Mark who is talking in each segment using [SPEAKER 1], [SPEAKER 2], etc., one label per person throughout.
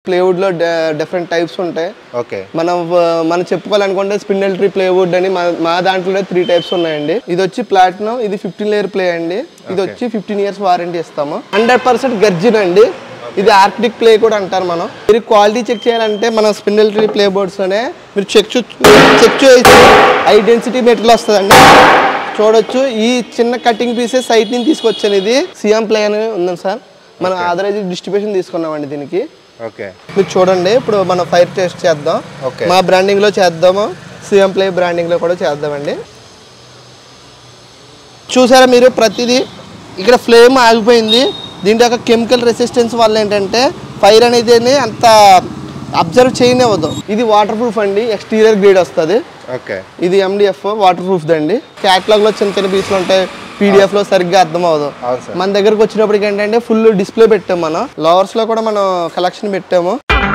[SPEAKER 1] Plywood లో different types ఉంటాయి
[SPEAKER 2] okay
[SPEAKER 1] మనం ఆ, మనం చెప్పుకోవాలనుకుంటే స్పిన్నల్ ట్రీ ప్లేవుడ్ అని మా మా దాంట్లో త్రీ టైప్స్ ఉన్నాయండి ఇది వచ్చి ప్లాటినం ఇది ఫిఫ్టీన్ లేయర్ ప్లే అండి ఇది వచ్చి ఫిఫ్టీన్ ఇయర్స్ వారంటీ ఇస్తాము హండ్రెడ్ పర్సెంట్ గర్జిన్ అండి ఇది ఆర్కిటిక్ ప్లే కూడా అంటారు మనం మీరు క్వాలిటీ చెక్ చేయాలంటే మన స్పిన్నల్ ట్రీ ప్లే బోర్డ్స్ లోనే మీరు చెక్ చెక్ చేసి హై డెన్సిటీ మెటీరియల్ వస్తుందండి చూడొచ్చు ఈ చిన్న కటింగ్ పీసెస్ సైట్ నుంచి తీసుకొచ్చాను ఇది సిఎం ప్లే అని ఉందండి సార్ మనం ఆథరైజ్ డిస్ట్రిబ్యూషన్ తీసుకున్నామండి దీనికి
[SPEAKER 2] ఓకే
[SPEAKER 1] మీరు చూడండి ఇప్పుడు మనం ఫైర్ టెస్ట్ చేద్దాం
[SPEAKER 2] ఓకే.
[SPEAKER 1] మా బ్రాండింగ్ లో చేద్దాము సిఎం ప్లే బ్రాండింగ్ లో కూడా చేద్దామండి చూసారా మీరు ప్రతిదీ ఇక్కడ ఫ్లేమ్ ఆగిపోయింది దీంట్లో యొక్క కెమికల్ రెసిస్టెన్స్ వల్ల ఏంటంటే ఫైర్ అనేది అంత అబ్జర్వ్ చేయనివ్వదు ఇది వాటర్ ప్రూఫ్ అండి ఎక్స్టీరియర్ గ్రేడ్ వస్తుంది
[SPEAKER 2] ఓకే
[SPEAKER 1] ఇది ఎండిఎఫ్ వాటర్ ప్రూఫ్ దండి క్యాటలాగ్ లో చిన్న చిన్న పీసులు ఉంటాయి పీడిఎఫ్ లో సరిగ్గా అర్థం అవ్వదు
[SPEAKER 2] అవును సార్
[SPEAKER 1] మన దగ్గరకు వచ్చినప్పటికి ఏంటంటే ఫుల్ డిస్ప్లే పెట్టాము మనం లవర్స్ లో కూడా మనం కలెక్షన్ పెట్టాము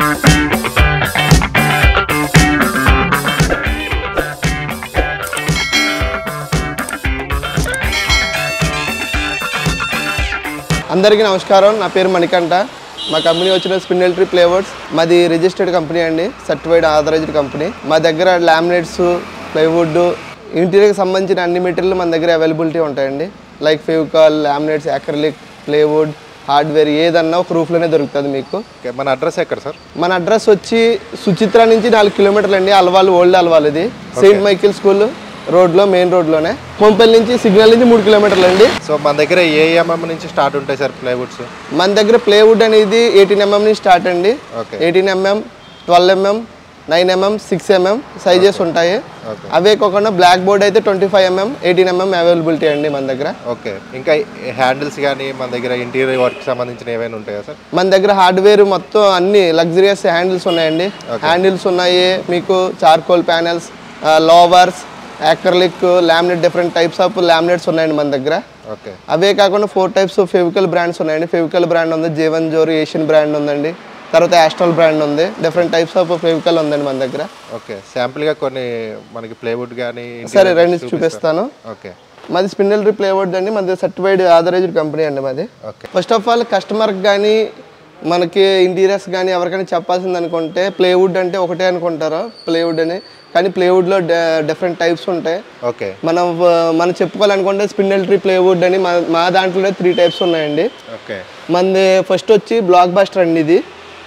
[SPEAKER 1] అందరికీ నమస్కారం నా పేరు మణికంఠ మా కంపెనీ వచ్చిన స్పిన్నల్ ట్రీ ప్లేవర్డ్స్ మాది రిజిస్టర్డ్ కంపెనీ అండి సర్టిఫైడ్ ఆథరైజ్డ్ కంపెనీ మా దగ్గర లామినేట్స్ ప్లైవుడ్ ఇంటీరియర్కి సంబంధించిన అన్ని మెటీరియల్ మన దగ్గర అవైలబిలిటీ ఉంటాయండి like Fevicol laminates acrylic plywood hardware ఏదన్నా ఒక రూఫ్లోనే దొరుకుతుంది మీకు
[SPEAKER 2] ఓకే మన అడ్రస్ ఎక్కడ సార్
[SPEAKER 1] మన అడ్రస్ వచ్చి సుచిత్ర నుంచి నాలుగు కిలోమీటర్లు అండి అల్వాల్ ఓల్డ్ అల్వాల్ ఇది సెయింట్ మైకిల్ స్కూల్ రోడ్లో మెయిన్ రోడ్లోనే కొంపల్లి నుంచి సిగ్నల్ నుంచి మూడు కిలోమీటర్లు అండి
[SPEAKER 2] సో మన దగ్గర ఏ ఎంఎం నుంచి స్టార్ట్ ఉంటాయి సార్ ప్లైవుడ్స్
[SPEAKER 1] మన దగ్గర ప్లేవుడ్ అనేది ఎయిటీన్ ఎంఎం నుంచి స్టార్ట్ అండి
[SPEAKER 2] okay
[SPEAKER 1] eighteen mm twelve mm nine mm six mm sizes ఉంటాయి
[SPEAKER 2] ఓకే
[SPEAKER 1] అవే కాకుండా బ్లాక్ బోర్డ్ అయితే twenty five mm eighteen mm availability అండి మన దగ్గర
[SPEAKER 2] ఓకే ఇంకా హ్యాండిల్స్ కానీ మన దగ్గర ఇంటీరియర్ వర్క్ సంబంధించిన ఏమైనా ఉంటాయా సార్
[SPEAKER 1] మన దగ్గర హార్డ్వేర్ మొత్తం అన్ని లగ్జరియస్ హ్యాండిల్స్ ఉన్నాయండి హ్యాండిల్స్ ఉన్నాయి మీకు charcoal panels louvers acrylic laminate different types of laminates ఉన్నాయండి మన దగ్గర
[SPEAKER 2] ఓకే
[SPEAKER 1] అవే కాకుండా four types of Fevicol brands ఉన్నాయండి ఫెవికల్ బ్రాండ్ ఉంది జేవన్ జోరు ఏషియన్ బ్రాండ్ ఉందండి తర్వాత యాస్ట్రల్ బ్రాండ్ ఉంది డిఫరెంట్ టైప్స్ ఆఫ్ ఫెవికల్ ఉందండి మన దగ్గర
[SPEAKER 2] ఓకే శాంపుల్గా కొన్ని మనకి ప్లైవుడ్ కానీ
[SPEAKER 1] సరే రండి చూపిస్తాను
[SPEAKER 2] ఓకే
[SPEAKER 1] మాది స్పిన్నల్ రీ ప్లేవర్డ్ అండి మాది సర్టిఫైడ్ ఆథరైజ్డ్ కంపెనీ అండి మాది
[SPEAKER 2] ఓకే
[SPEAKER 1] ఫస్ట్ ఆఫ్ ఆల్ కస్టమర్కి కానీ మనకి ఇంటీరియర్స్ కానీ ఎవరికైనా చెప్పాల్సింది అనుకుంటే ప్లేవుడ్ అంటే ఒకటే అనుకుంటారు ప్లేవుడ్ అని కానీ ప్లేవుడ్లో డిఫరెంట్ టైప్స్ ఉంటాయి
[SPEAKER 2] ఓకే
[SPEAKER 1] మనం ఆ, మనం చెప్పుకోవాలనుకుంటే స్పిన్నల్ ట్రీ ప్లేవుడ్ అని మా మా దాంట్లో త్రీ టైప్స్ ఉన్నాయండి
[SPEAKER 2] ఓకే
[SPEAKER 1] మనది ఫస్ట్ వచ్చి బ్లాక్ బాస్టర్ అండి ఇది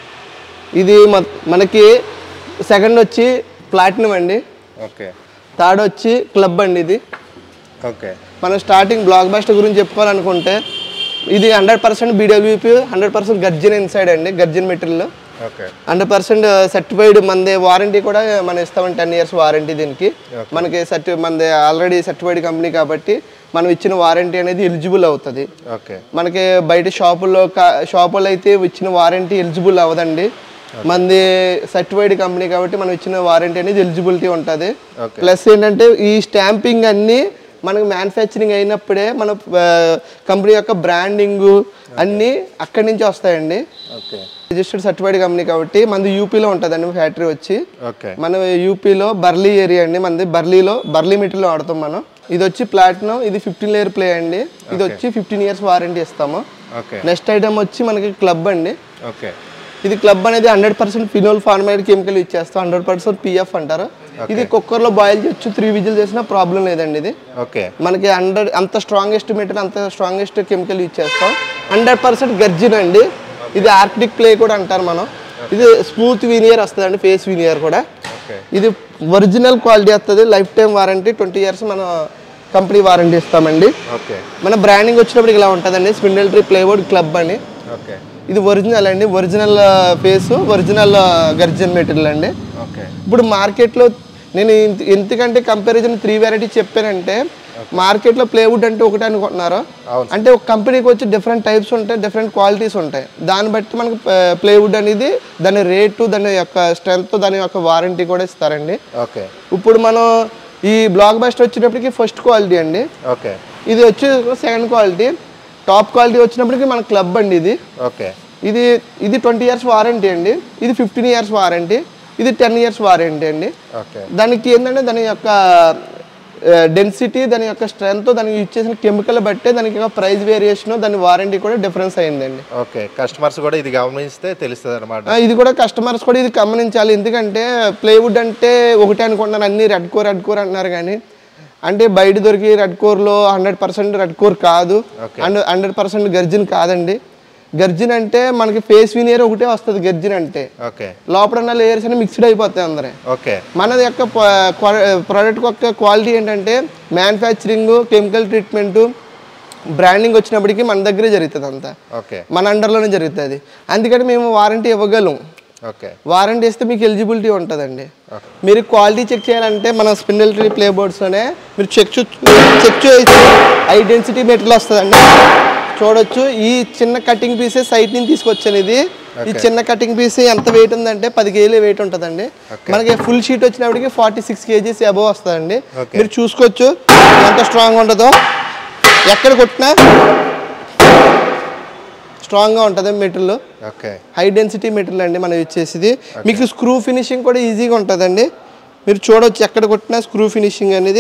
[SPEAKER 1] ఇది మ- మనకి సెకండ్ వచ్చి ప్లాటినం అండి
[SPEAKER 2] ఓకే
[SPEAKER 1] థర్డ్ వచ్చి క్లబ్ అండి ఇది
[SPEAKER 2] ఓకే
[SPEAKER 1] మనం స్టార్టింగ్ బ్లాక్ బాస్టర్ గురించి చెప్పుకోవాలనుకుంటే ఇది hundred percent BWP hundred percent gurjan inside అండి gurjan material
[SPEAKER 2] okay
[SPEAKER 1] hundred percent certified మనది వారంటీ కూడా మనం ఇస్తామండి టెన్ ఇయర్స్ వారంటీ దీనికి మనకి సర్టి మనది ఆల్రెడీ సర్టిఫైడ్ కంపెనీ కాబట్టి మనం ఇచ్చిన వారంటీ అనేది ఎలిజిబుల్ అవుతుంది
[SPEAKER 2] ఓకే
[SPEAKER 1] మనకి బయట షాపుల్లో కా- షాపుల్లో అయితే ఇచ్చిన వారంటీ ఎలిజిబుల్ అవ్వదండి మనది సర్టిఫైడ్ కంపెనీ కాబట్టి మనం ఇచ్చిన వారంటీ అనేది ఎలిజిబిలిటీ ఉంటుంది
[SPEAKER 2] Okay.
[SPEAKER 1] ప్లస్ ఏంటంటే ఈ స్టాంపింగ్ అన్నీ మనకు మ్యానుఫ్యాక్చరింగ్ అయినప్పుడే మన కంపెనీ యొక్క బ్రాండింగ్ అన్నీ అక్కడి నుంచి వస్తాయండి
[SPEAKER 2] ఓకే
[SPEAKER 1] రిజిస్టర్డ్ సర్టిఫైడ్ కంపెనీ కాబట్టి మనది యూపీలో ఉంటుందండి ఫ్యాక్టరీ వచ్చి
[SPEAKER 2] ఓకే
[SPEAKER 1] మన యూపీలో బర్లీ ఏరియా అండి మనది బర్లీలో బర్లీ మెటీరియల్ వాడతాం మనం ఇది వచ్చి ప్లాటినం ఇది ఫిఫ్టీన్ లేయర్ ప్లే అండి ఇది వచ్చి ఫిఫ్టీన్ ఇయర్స్ వారంటీ ఇస్తాము
[SPEAKER 2] ఓకే
[SPEAKER 1] నెక్స్ట్ ఐటమ్ వచ్చి మనకి క్లబ్ అండి
[SPEAKER 2] ఓకే
[SPEAKER 1] ఇది క్లబ్ అనేది hundred percent phenol formaldehyde chemical ఇచ్చేస్తాం హండ్రెడ్ పర్సెంట్ పిఎఫ్ అంటారు ఇది కుక్కర్లో బాయిల్ చేయొచ్చు త్రీ విజిల్ చేసినా ప్రాబ్లం లేదండి ఇది
[SPEAKER 2] ఓకే
[SPEAKER 1] మనకి హండ్రెడ్ అంత స్ట్రాంగెస్ట్ మెటీరియల్ అంత స్ట్రాంగెస్ట్ కెమికల్ యూజ్ చేస్తాం హండ్రెడ్ పర్సెంట్ గర్జిన్ అండి ఇది ఆర్కిటిక్ ప్లే కూడా అంటారు మనం ఇది స్మూత్ వినియర్ వస్తుంది ఫేస్ వినియర్ కూడా
[SPEAKER 2] ఓకే
[SPEAKER 1] ఇది ఒరిజినల్ క్వాలిటీ వస్తుంది lifetime warranty twenty years మన కంపెనీ వారంటీ ఇస్తామండి
[SPEAKER 2] ఓకే
[SPEAKER 1] మన బ్రాండింగ్ వచ్చినప్పుడు ఇలా ఉంటుందండి స్పిన్నల్ ట్రీ ప్లేవుడ్ క్లబ్ అని
[SPEAKER 2] ఓకే
[SPEAKER 1] ఇది ఒరిజినల్ అండి original face original gurjan material అండి
[SPEAKER 2] ఓకే
[SPEAKER 1] ఇప్పుడు మార్కెట్లో నేను ఇంత- ఎందుకంటే కంపారిజన్ త్రీ వెరైటీ చెప్పానంటే మార్కెట్లో ప్లేవుడ్ అంటే ఒకటే అనుకుంటున్నారు
[SPEAKER 2] అవును.
[SPEAKER 1] అంటే ఒక కంపెనీకి వచ్చి డిఫరెంట్ టైప్స్ ఉంటాయి డిఫరెంట్ క్వాలిటీస్ ఉంటాయి దాన్ని బట్టి మనకు ప్లేవుడ్ అనేది దాని రేటు దాని యొక్క స్ట్రెంత్ దాని యొక్క వారంటీ కూడా ఇస్తారండి
[SPEAKER 2] ఓకే
[SPEAKER 1] ఇప్పుడు మనం ఈ బ్లాక్ బస్టర్ వచ్చేటప్పటికి ఫస్ట్ క్వాలిటీ అండి
[SPEAKER 2] ఓకే
[SPEAKER 1] ఇది వచ్చి సెకండ్ క్వాలిటీ టాప్ క్వాలిటీ వచ్చినప్పటికి మన క్లబ్ అండి ఇది
[SPEAKER 2] ఓకే
[SPEAKER 1] ఇది ఇది ట్వంటీ ఇయర్స్ వారంటీ అండి ఇది ఫిఫ్టీన్ ఇయర్స్ వారంటీ ఇది టెన్ ఇయర్స్ వారంటీ అండి
[SPEAKER 2] ఓకే
[SPEAKER 1] దానికి ఏంటంటే దాని యొక్క డెన్సిటీ దాని యొక్క స్ట్రెంత్ దానికి యూజ్ చేసిన కెమికల్ బట్టే దానికి ప్రైస్ వేరియేషన్ దాని వారంటీ కూడా డిఫరెన్స్ అయిందండి
[SPEAKER 2] ఓకే కస్టమర్స్ కూడా ఇది గమనిస్తే తెలుస్తుంది అనమాట
[SPEAKER 1] ఆ, ఇది కూడా కస్టమర్స్ కూడా ఇది గమనించాలి ఎందుకంటే ప్లేవుడ్ అంటే ఒకటే అనుకుంటున్నారు అన్ని రెడ్ కోర్ రెడ్ కోర్ అంటున్నారు కానీ అంటే బయట దొరికి రెడ్ కోర్లో హండ్రెడ్ పర్సెంట్ రెడ్ కోర్ కాదు
[SPEAKER 2] Okay.
[SPEAKER 1] And hundred percent gurjan కాదండి గర్జిన్ అంటే మనకి ఫేస్ వినియర్ ఒకటే వస్తుంది గర్జిన్ అంటే
[SPEAKER 2] ఓకే
[SPEAKER 1] లోపల ఉన్న లేయర్స్ అన్ని మిక్స్డ్ అయిపోతాయి అందరే
[SPEAKER 2] ఓకే
[SPEAKER 1] మనది యొక్క ప్రోడక్ట్ యొక్క క్వాలిటీ ఏంటంటే మ్యానుఫ్యాక్చరింగ్ కెమికల్ ట్రీట్మెంట్ బ్రాండింగ్ వచ్చినప్పటికీ మన దగ్గరే జరుగుతుంది అంతా
[SPEAKER 2] ఓకే
[SPEAKER 1] మన అండర్లోనే జరుగుతుంది అందుకని మేము వారంటీ ఇవ్వగలం
[SPEAKER 2] ఓకే
[SPEAKER 1] వారంటీ ఇస్తే మీకు ఎలిజిబిలిటీ ఉంటుందండి
[SPEAKER 2] Okay.
[SPEAKER 1] మీరు క్వాలిటీ చెక్ చేయాలంటే మన స్పిన్నల్ ట్రీ ప్లే బోర్డ్స్లోనే మీరు చెక్ చెక్ చేసి హై డెన్సిటీ మెటీరియల్ వస్తుందండి చూడొచ్చు ఈ చిన్న కటింగ్ పీసే సైట్ నుంచి తీసుకొచ్చాను ఇది ఈ చిన్న కటింగ్ పీస్ ఎంత వెయిట్ ఉందంటే పది కేజీలు వెయిట్ ఉంటుందండి
[SPEAKER 2] Okay.
[SPEAKER 1] మనకి ఫుల్ షీట్ వచ్చినప్పటికి ఫార్టీ సిక్స్ కేజీస్ అబవ్ వస్తుందండి
[SPEAKER 2] Okay.
[SPEAKER 1] మీరు చూసుకోవచ్చు ఎంత స్ట్రాంగ్ ఉంటుందో ఎక్కడ కొట్టినా స్ట్రాంగ్గా ఉంటుంది material
[SPEAKER 2] okay
[SPEAKER 1] high density material అండి మనం ఇచ్చేసింది మీకు స్క్రూ ఫినిషింగ్ కూడా ఈజీగా ఉంటుందండి మీరు చూడొచ్చు ఎక్కడ కొట్టినా స్క్రూ ఫినిషింగ్ అనేది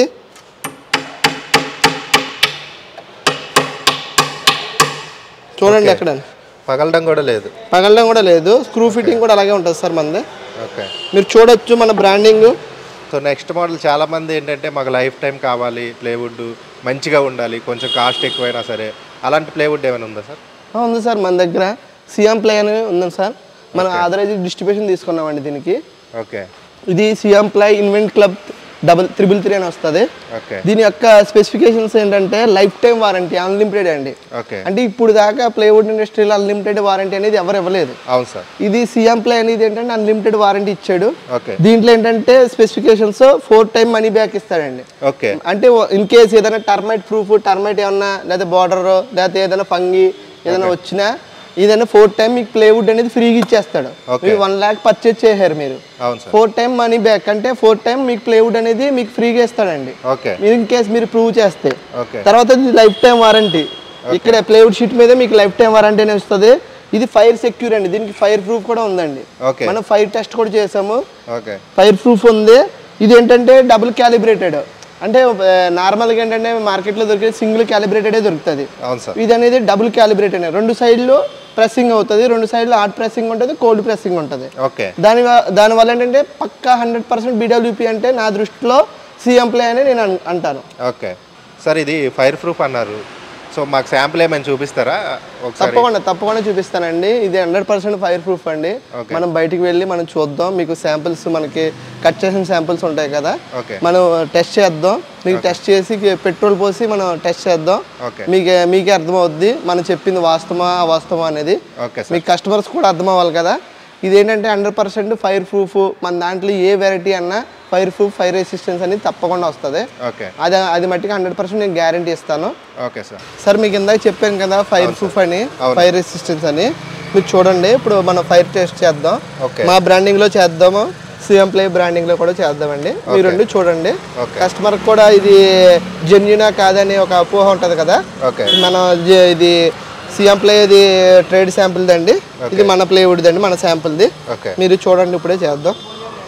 [SPEAKER 1] చూడండి ఎక్కడ
[SPEAKER 2] పగలడం కూడా లేదు
[SPEAKER 1] పగలడం కూడా లేదు స్క్రూ ఫిట్టింగ్ కూడా అలాగే ఉంటుంది సార్ మనది
[SPEAKER 2] ఓకే
[SPEAKER 1] మీరు చూడొచ్చు మన బ్రాండింగ్
[SPEAKER 2] సో నెక్స్ట్ మోడల్ చాలా మంది ఏంటంటే మాకు లైఫ్ టైం కావాలి ప్లేవుడ్ మంచిగా ఉండాలి కొంచెం కాస్ట్ ఎక్కువైనా సరే అలాంటి ప్లేవుడ్ ఏమైనా ఉందా సార్
[SPEAKER 1] ఉంది సార్ మన దగ్గర సిఎం ప్లే అని ఉంది సార్ మనం ఆథరైజ్ డిస్ట్రిబ్యూషన్ తీసుకున్నామండి దీనికి
[SPEAKER 2] ఓకే
[SPEAKER 1] ఇది CM ply invent club double triple three అని వస్తుంది
[SPEAKER 2] ఓకే
[SPEAKER 1] దీని యొక్క స్పెసిఫికేషన్స్ ఏంటంటే లైఫ్ టైం వారంటీ అన్లిమిటెడ్ అండి
[SPEAKER 2] ఓకే
[SPEAKER 1] అంటే ఇప్పుడు దాకా ప్లేవుడ్ ఇండస్ట్రీలో అన్లిమిటెడ్ వారంటీ అనేది ఎవరు ఇవ్వలేదు
[SPEAKER 2] అవును సార్
[SPEAKER 1] ఇది సీఎం ప్లే అనేది ఏంటంటే అన్లిమిటెడ్ వారంటీ ఇచ్చాడు
[SPEAKER 2] ఓకే
[SPEAKER 1] దీంట్లో ఏంటంటే specifications four time money back ఇస్తాడండి
[SPEAKER 2] ఓకే
[SPEAKER 1] అంటే ఇన్ కేస్ ఏదైనా టర్మైట్ ప్రూఫ్ టర్మైట్ ఏమన్నా లేదా బార్డర్ లేకపోతే ఏదైనా ఫంగి ఏదైనా వచ్చినా ఏదైనా ఫోర్ టైం మీకు ప్లేవుడ్ అనేది ఫ్రీగా ఇచ్చేస్తాడు
[SPEAKER 2] Okay.
[SPEAKER 1] మీరు వన్ ల్యాక్ పర్చేజ్ చేశారు మీరు
[SPEAKER 2] అవును sir
[SPEAKER 1] four time money back అంటే ఫోర్ టైం మీకు ప్లేవుడ్ అనేది మీకు ఫ్రీగా ఇస్తాడండి
[SPEAKER 2] ఓకే
[SPEAKER 1] మీరు ఇన్ కేస్ మీరు ప్రూవ్ చేస్తే
[SPEAKER 2] ఓకే
[SPEAKER 1] తర్వాత ఇది లైఫ్ టైం వారంటీ ఇక్కడ ప్లేవుడ్ షీట్ మీద మీకు లైఫ్ టైం వారంటీ అని వస్తుంది ఇది ఫైర్ సెక్యూర్ అండి దీనికి ఫైర్ ప్రూఫ్ కూడా ఉందండి
[SPEAKER 2] ఓకే
[SPEAKER 1] మనం ఫైర్ టెస్ట్ కూడా చేసాము
[SPEAKER 2] ఓకే
[SPEAKER 1] ఫైర్ ప్రూఫ్ ఉంది ఇది ఏంటంటే డబుల్ క్యాలిబ్రేటెడ్ అంటే నార్మల్గా ఏంటంటే మార్కెట్లో దొరికే సింగిల్ క్యాలిబ్రేటెడే దొరుకుతుంది
[SPEAKER 2] అవును సార్
[SPEAKER 1] ఇది అనేది డబుల్ క్యాలిబ్రేటెడ్ రెండు సైడ్లు ప్రెస్సింగ్ అవుతుంది రెండు సైడ్లు హార్డ్ ప్రెస్సింగ్ ఉంటుంది కోల్డ్ ప్రెస్సింగ్ ఉంటుంది
[SPEAKER 2] ఓకే
[SPEAKER 1] దాని వ- దానివల్ల ఏంటంటే పక్కా హండ్రెడ్ పర్సెంట్ బీడబ్ల్యూపీ అంటే నా దృష్టిలో సీఎం ప్లే అని నేను అన్- అంటాను
[SPEAKER 2] ఓకే సార్ ఇది ఫైర్ ప్రూఫ్ అన్నారు సో మాకు శాంపుల్ ఏమైనా చూపిస్తారా ఒకసారి
[SPEAKER 1] తప్పకుండా తప్పకుండా చూపిస్తానండి ఇది హండ్రెడ్ పర్సెంట్ ఫైర్ ప్రూఫ్ అండి
[SPEAKER 2] Okay.
[SPEAKER 1] మనం బయటికి వెళ్ళి మనం చూద్దాం మీకు శాంపిల్స్ మనకి కట్ చేసిన శాంపిల్స్ ఉంటాయి కదా
[SPEAKER 2] ఓకే
[SPEAKER 1] మనం టెస్ట్ చేద్దాం మీకు టెస్ట్ చేసి పెట్రోల్ పోసి మనం టెస్ట్ చేద్దాం
[SPEAKER 2] ఓకే
[SPEAKER 1] మీకు మీకే అర్థమవుద్ది మనం చెప్పింది వాస్తవమా అవాస్తవమా అనేది
[SPEAKER 2] ఓకే సార్
[SPEAKER 1] మీకు కస్టమర్స్ కూడా అర్థం అవ్వాలి కదా ఇది ఏంటంటే హండ్రెడ్ పర్సెంట్ ఫైర్ ప్రూఫ్ మన దాంట్లో ఏ వెరైటీ అన్నా ఫైర్ ప్రూఫ్ ఫైర్ రెసిస్టెన్స్ అనేది తప్పకుండా వస్తుంది
[SPEAKER 2] ఓకే
[SPEAKER 1] అది అది మట్టికి హండ్రెడ్ పర్సెంట్ నేను గ్యారంటీ ఇస్తాను
[SPEAKER 2] ఓకే సార్
[SPEAKER 1] సార్ మీకు ఇందాక చెప్పాను కదా ఫైర్ ప్రూఫ్ అని
[SPEAKER 2] అవును.
[SPEAKER 1] ఫైర్ రెసిస్టెన్స్ అని మీరు చూడండి ఇప్పుడు మనం ఫైర్ టెస్ట్ చేద్దాం
[SPEAKER 2] ఓకే
[SPEAKER 1] మా బ్రాండింగ్ లో చేద్దాము సీఎం ప్లే బ్రాండింగ్ లో కూడా చేద్దామండి మీరు రెండు చూడండి
[SPEAKER 2] ఓకే.
[SPEAKER 1] కస్టమర్ కూడా ఇది జెన్యునా కాదని ఒక అపోహ ఉంటది కదా
[SPEAKER 2] ఓకే
[SPEAKER 1] మన జ- ఇది సీఎం ప్లే ఇది ట్రేడ్ శాంపుల్ దండి ఇది మన ప్లేవుడ్ దండి మన శాంపుల్ది
[SPEAKER 2] ఓకే
[SPEAKER 1] మీరు చూడండి ఇప్పుడే చేద్దాం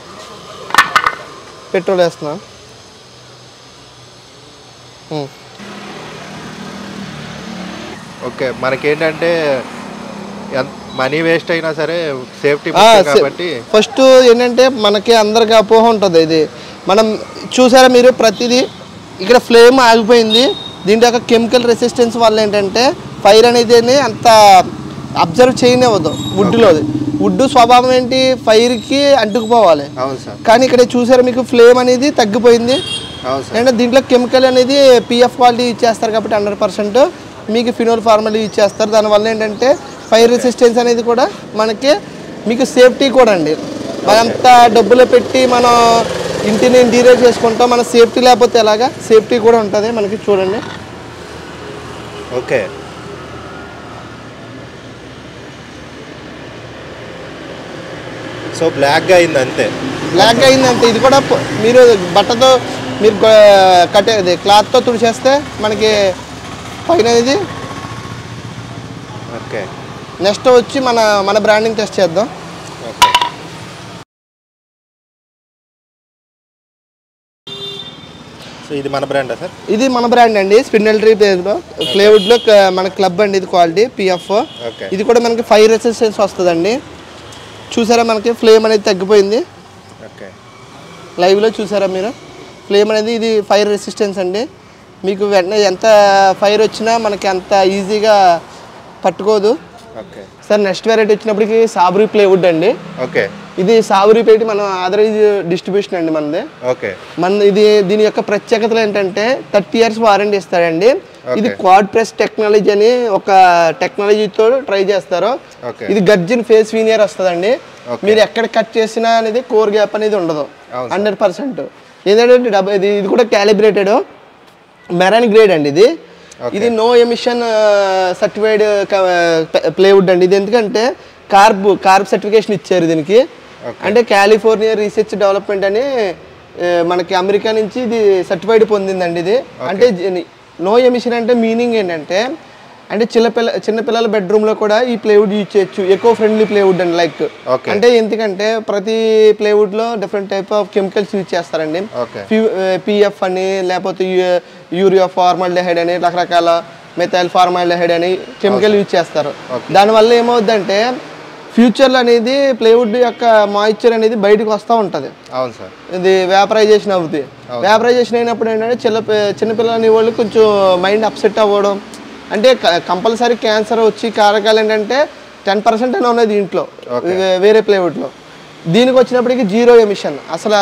[SPEAKER 1] పెట్రోల్ వేస్తున్నాం ఉమ్.
[SPEAKER 2] ఓకే మనకేంటంటే మనీ వేస్ట్ అయినా సరే సేఫ్టీ
[SPEAKER 1] ఆ, సే-
[SPEAKER 2] కాబట్టి
[SPEAKER 1] ఫస్ట్ ఏంటంటే మనకి అందరికి అపోహ ఉంటుంది ఇది మనం చూసారా మీరు ప్రతిదీ ఇక్కడ ఫ్లేమ్ ఆగిపోయింది దీంట్లో యొక్క కెమికల్ రెసిస్టెన్స్ వల్ల ఏంటంటే ఫైర్ అనేది అంత అబ్జర్వ్ చేయనివ్వదు వుడ్లోది వుడ్ స్వభావం ఏంటి ఫైర్కి అంటుకుపోవాలి
[SPEAKER 2] అవును సార్
[SPEAKER 1] కానీ ఇక్కడ చూసారా మీకు ఫ్లేమ్ అనేది తగ్గిపోయింది
[SPEAKER 2] అవును సార్
[SPEAKER 1] అంటే దీంట్లో కెమికల్ అనేది పిఎఫ్ క్వాలిటీ ఇచ్చేస్తారు కాబట్టి హండ్రెడ్ పర్సెంట్ మీకు ఫినోల్ ఫార్మల్ ఇచ్చేస్తారు దానివల్ల ఏంటంటే ఫైర్ రెసిస్టెన్స్ అనేది కూడా మనకి మీకు సేఫ్టీ కూడా అండి మనంత డబ్బులు పెట్టి మనం ఇంటిని ఇంటీరియర్ చేసుకుంటాం మన సేఫ్టీ లేకపోతే ఎలాగా సేఫ్టీ కూడా ఉంటుంది మనకి చూడండి
[SPEAKER 2] ఓకే సో బ్లాక్గా అయింది అంతే
[SPEAKER 1] బ్లాక్ అయిందంటే ఇది కూడా పొ- మీరు బట్టతో మీరు గ- కట్టే అది క్లాత్తో తుడిచేస్తే మనకి పైన ఇది
[SPEAKER 2] ఓకే
[SPEAKER 1] నెక్స్ట్ వచ్చి మన మన బ్రాండింగ్ టెస్ట్ చేద్దాం
[SPEAKER 2] ఓకే సో ఇది మన బ్రాండా సార్
[SPEAKER 1] ఇది మన బ్రాండ్ అండి స్పిన్నల్ ట్రీ ప్లేవుడ్ లో క- మన క్లబ్ అండి ఇది క్వాలిటీ పిఎఫ్
[SPEAKER 2] ఓకే
[SPEAKER 1] ఇది కూడా మనకి ఫైర్ రెసిస్టెన్స్ వస్తుందండి చూసారా మనకి ఫ్లేమ్ అనేది తగ్గిపోయింది
[SPEAKER 2] ఓకే
[SPEAKER 1] లైవ్లో చూసారా మీరు ఫ్లేమ్ అనేది ఇది ఫైర్ రెసిస్టెన్స్ అండి మీకు వెంటనే ఎంత ఫైర్ వచ్చినా మనకి అంత ఈజీగా పట్టుకోదు
[SPEAKER 2] ఓకే
[SPEAKER 1] సార్ నెక్స్ట్ వెరైటీ వచ్చినప్పటికి సాబరీ ప్లేవుడ్ అండి
[SPEAKER 2] ఓకే
[SPEAKER 1] ఇది సాబరీ పెట్టి మనం ఆథరైజ్ డిస్ట్రిబ్యూషన్ అండి మనది
[SPEAKER 2] ఓకే
[SPEAKER 1] మన ఇది దీని యొక్క ప్రత్యేకతలు ఏంటంటే థర్టీ ఇయర్స్ వారంటీ ఇస్తాడండి ఇది క్వాడ్ ప్రెస్ టెక్నాలజీ అని ఒక టెక్నాలజీతో ట్రై చేస్తారు
[SPEAKER 2] ఓకే
[SPEAKER 1] ఇది గర్జిన్ ఫేస్ వీనియర్ వస్తుందండి మీరు ఎక్కడ కట్ చేసినా అనేది కోర్ గ్యాప్ అనేది ఉండదు
[SPEAKER 2] అవును
[SPEAKER 1] హండ్రెడ్ పర్సెంట్ ఏంటంటే డబ్బు ఇది ఇది కూడా క్యాలిబ్రేటెడ్ మెరాన్ గ్రేడ్ అండి ఇది ఇది నో ఎమిషన్ సర్టిఫైడ్ ప్లేవుడ్ అండి ఇది ఎందుకంటే కార్బ్ కార్బ్ సర్టిఫికేషన్ ఇచ్చారు దీనికి అంటే కాలిఫోర్నియా రీసెర్చ్ డెవలప్మెంట్ అని ఆ, మనకి అమెరికా నుంచి ఇది సర్టిఫైడ్ పొందిందండి ఇది అంటే నో ఎమిషన్ అంటే మీనింగ్ ఏంటంటే అంటే చిన్న పిల్ల చిన్న పిల్లల బెడ్రూమ్లో కూడా ఈ ప్లేవుడ్ యూజ్ చేయొచ్చు ఎకో ఫ్రెండ్లీ ప్లేవుడ్ అండి లైక్
[SPEAKER 2] Okay.
[SPEAKER 1] అంటే ఎందుకంటే ప్రతి ప్లేవుడ్లో different type of chemicals use చేస్తారండి
[SPEAKER 2] ఓకే
[SPEAKER 1] పిఎఫ్ అని లేకపోతే యూ- యూరియా ఫార్మాల్డిహైడ్ అని రకరకాల మెథైల్ ఫార్మాల్డిహైడ్ అని కెమికల్ యూజ్ చేస్తారు దానివల్ల ఏమవుద్దంటే ఫ్యూచర్లో అనేది ప్లేవుడ్ యొక్క మాయిశ్చర్ అనేది బయటకు వస్తూ ఉంటుంది
[SPEAKER 2] అవును సార్
[SPEAKER 1] ఇది వేపరైజేషన్ అవుతుంది వేపరైజేషన్ అయినప్పుడు ఏంటంటే చిన్న పి- చిన్నపిల్లలని వాళ్ళు కొంచెం మైండ్ అప్సెట్ అవ్వడం అంటే కంపల్సరీ క్యాన్సర్ వచ్చి కారకాలు ఏంటంటే టెన్ పర్సెంట్ అని ఉన్నది దీంట్లో వే- వేరే ప్లేవుడ్లో దీనికి వచ్చినప్పటికి జీరో ఎమిషన్ అసలు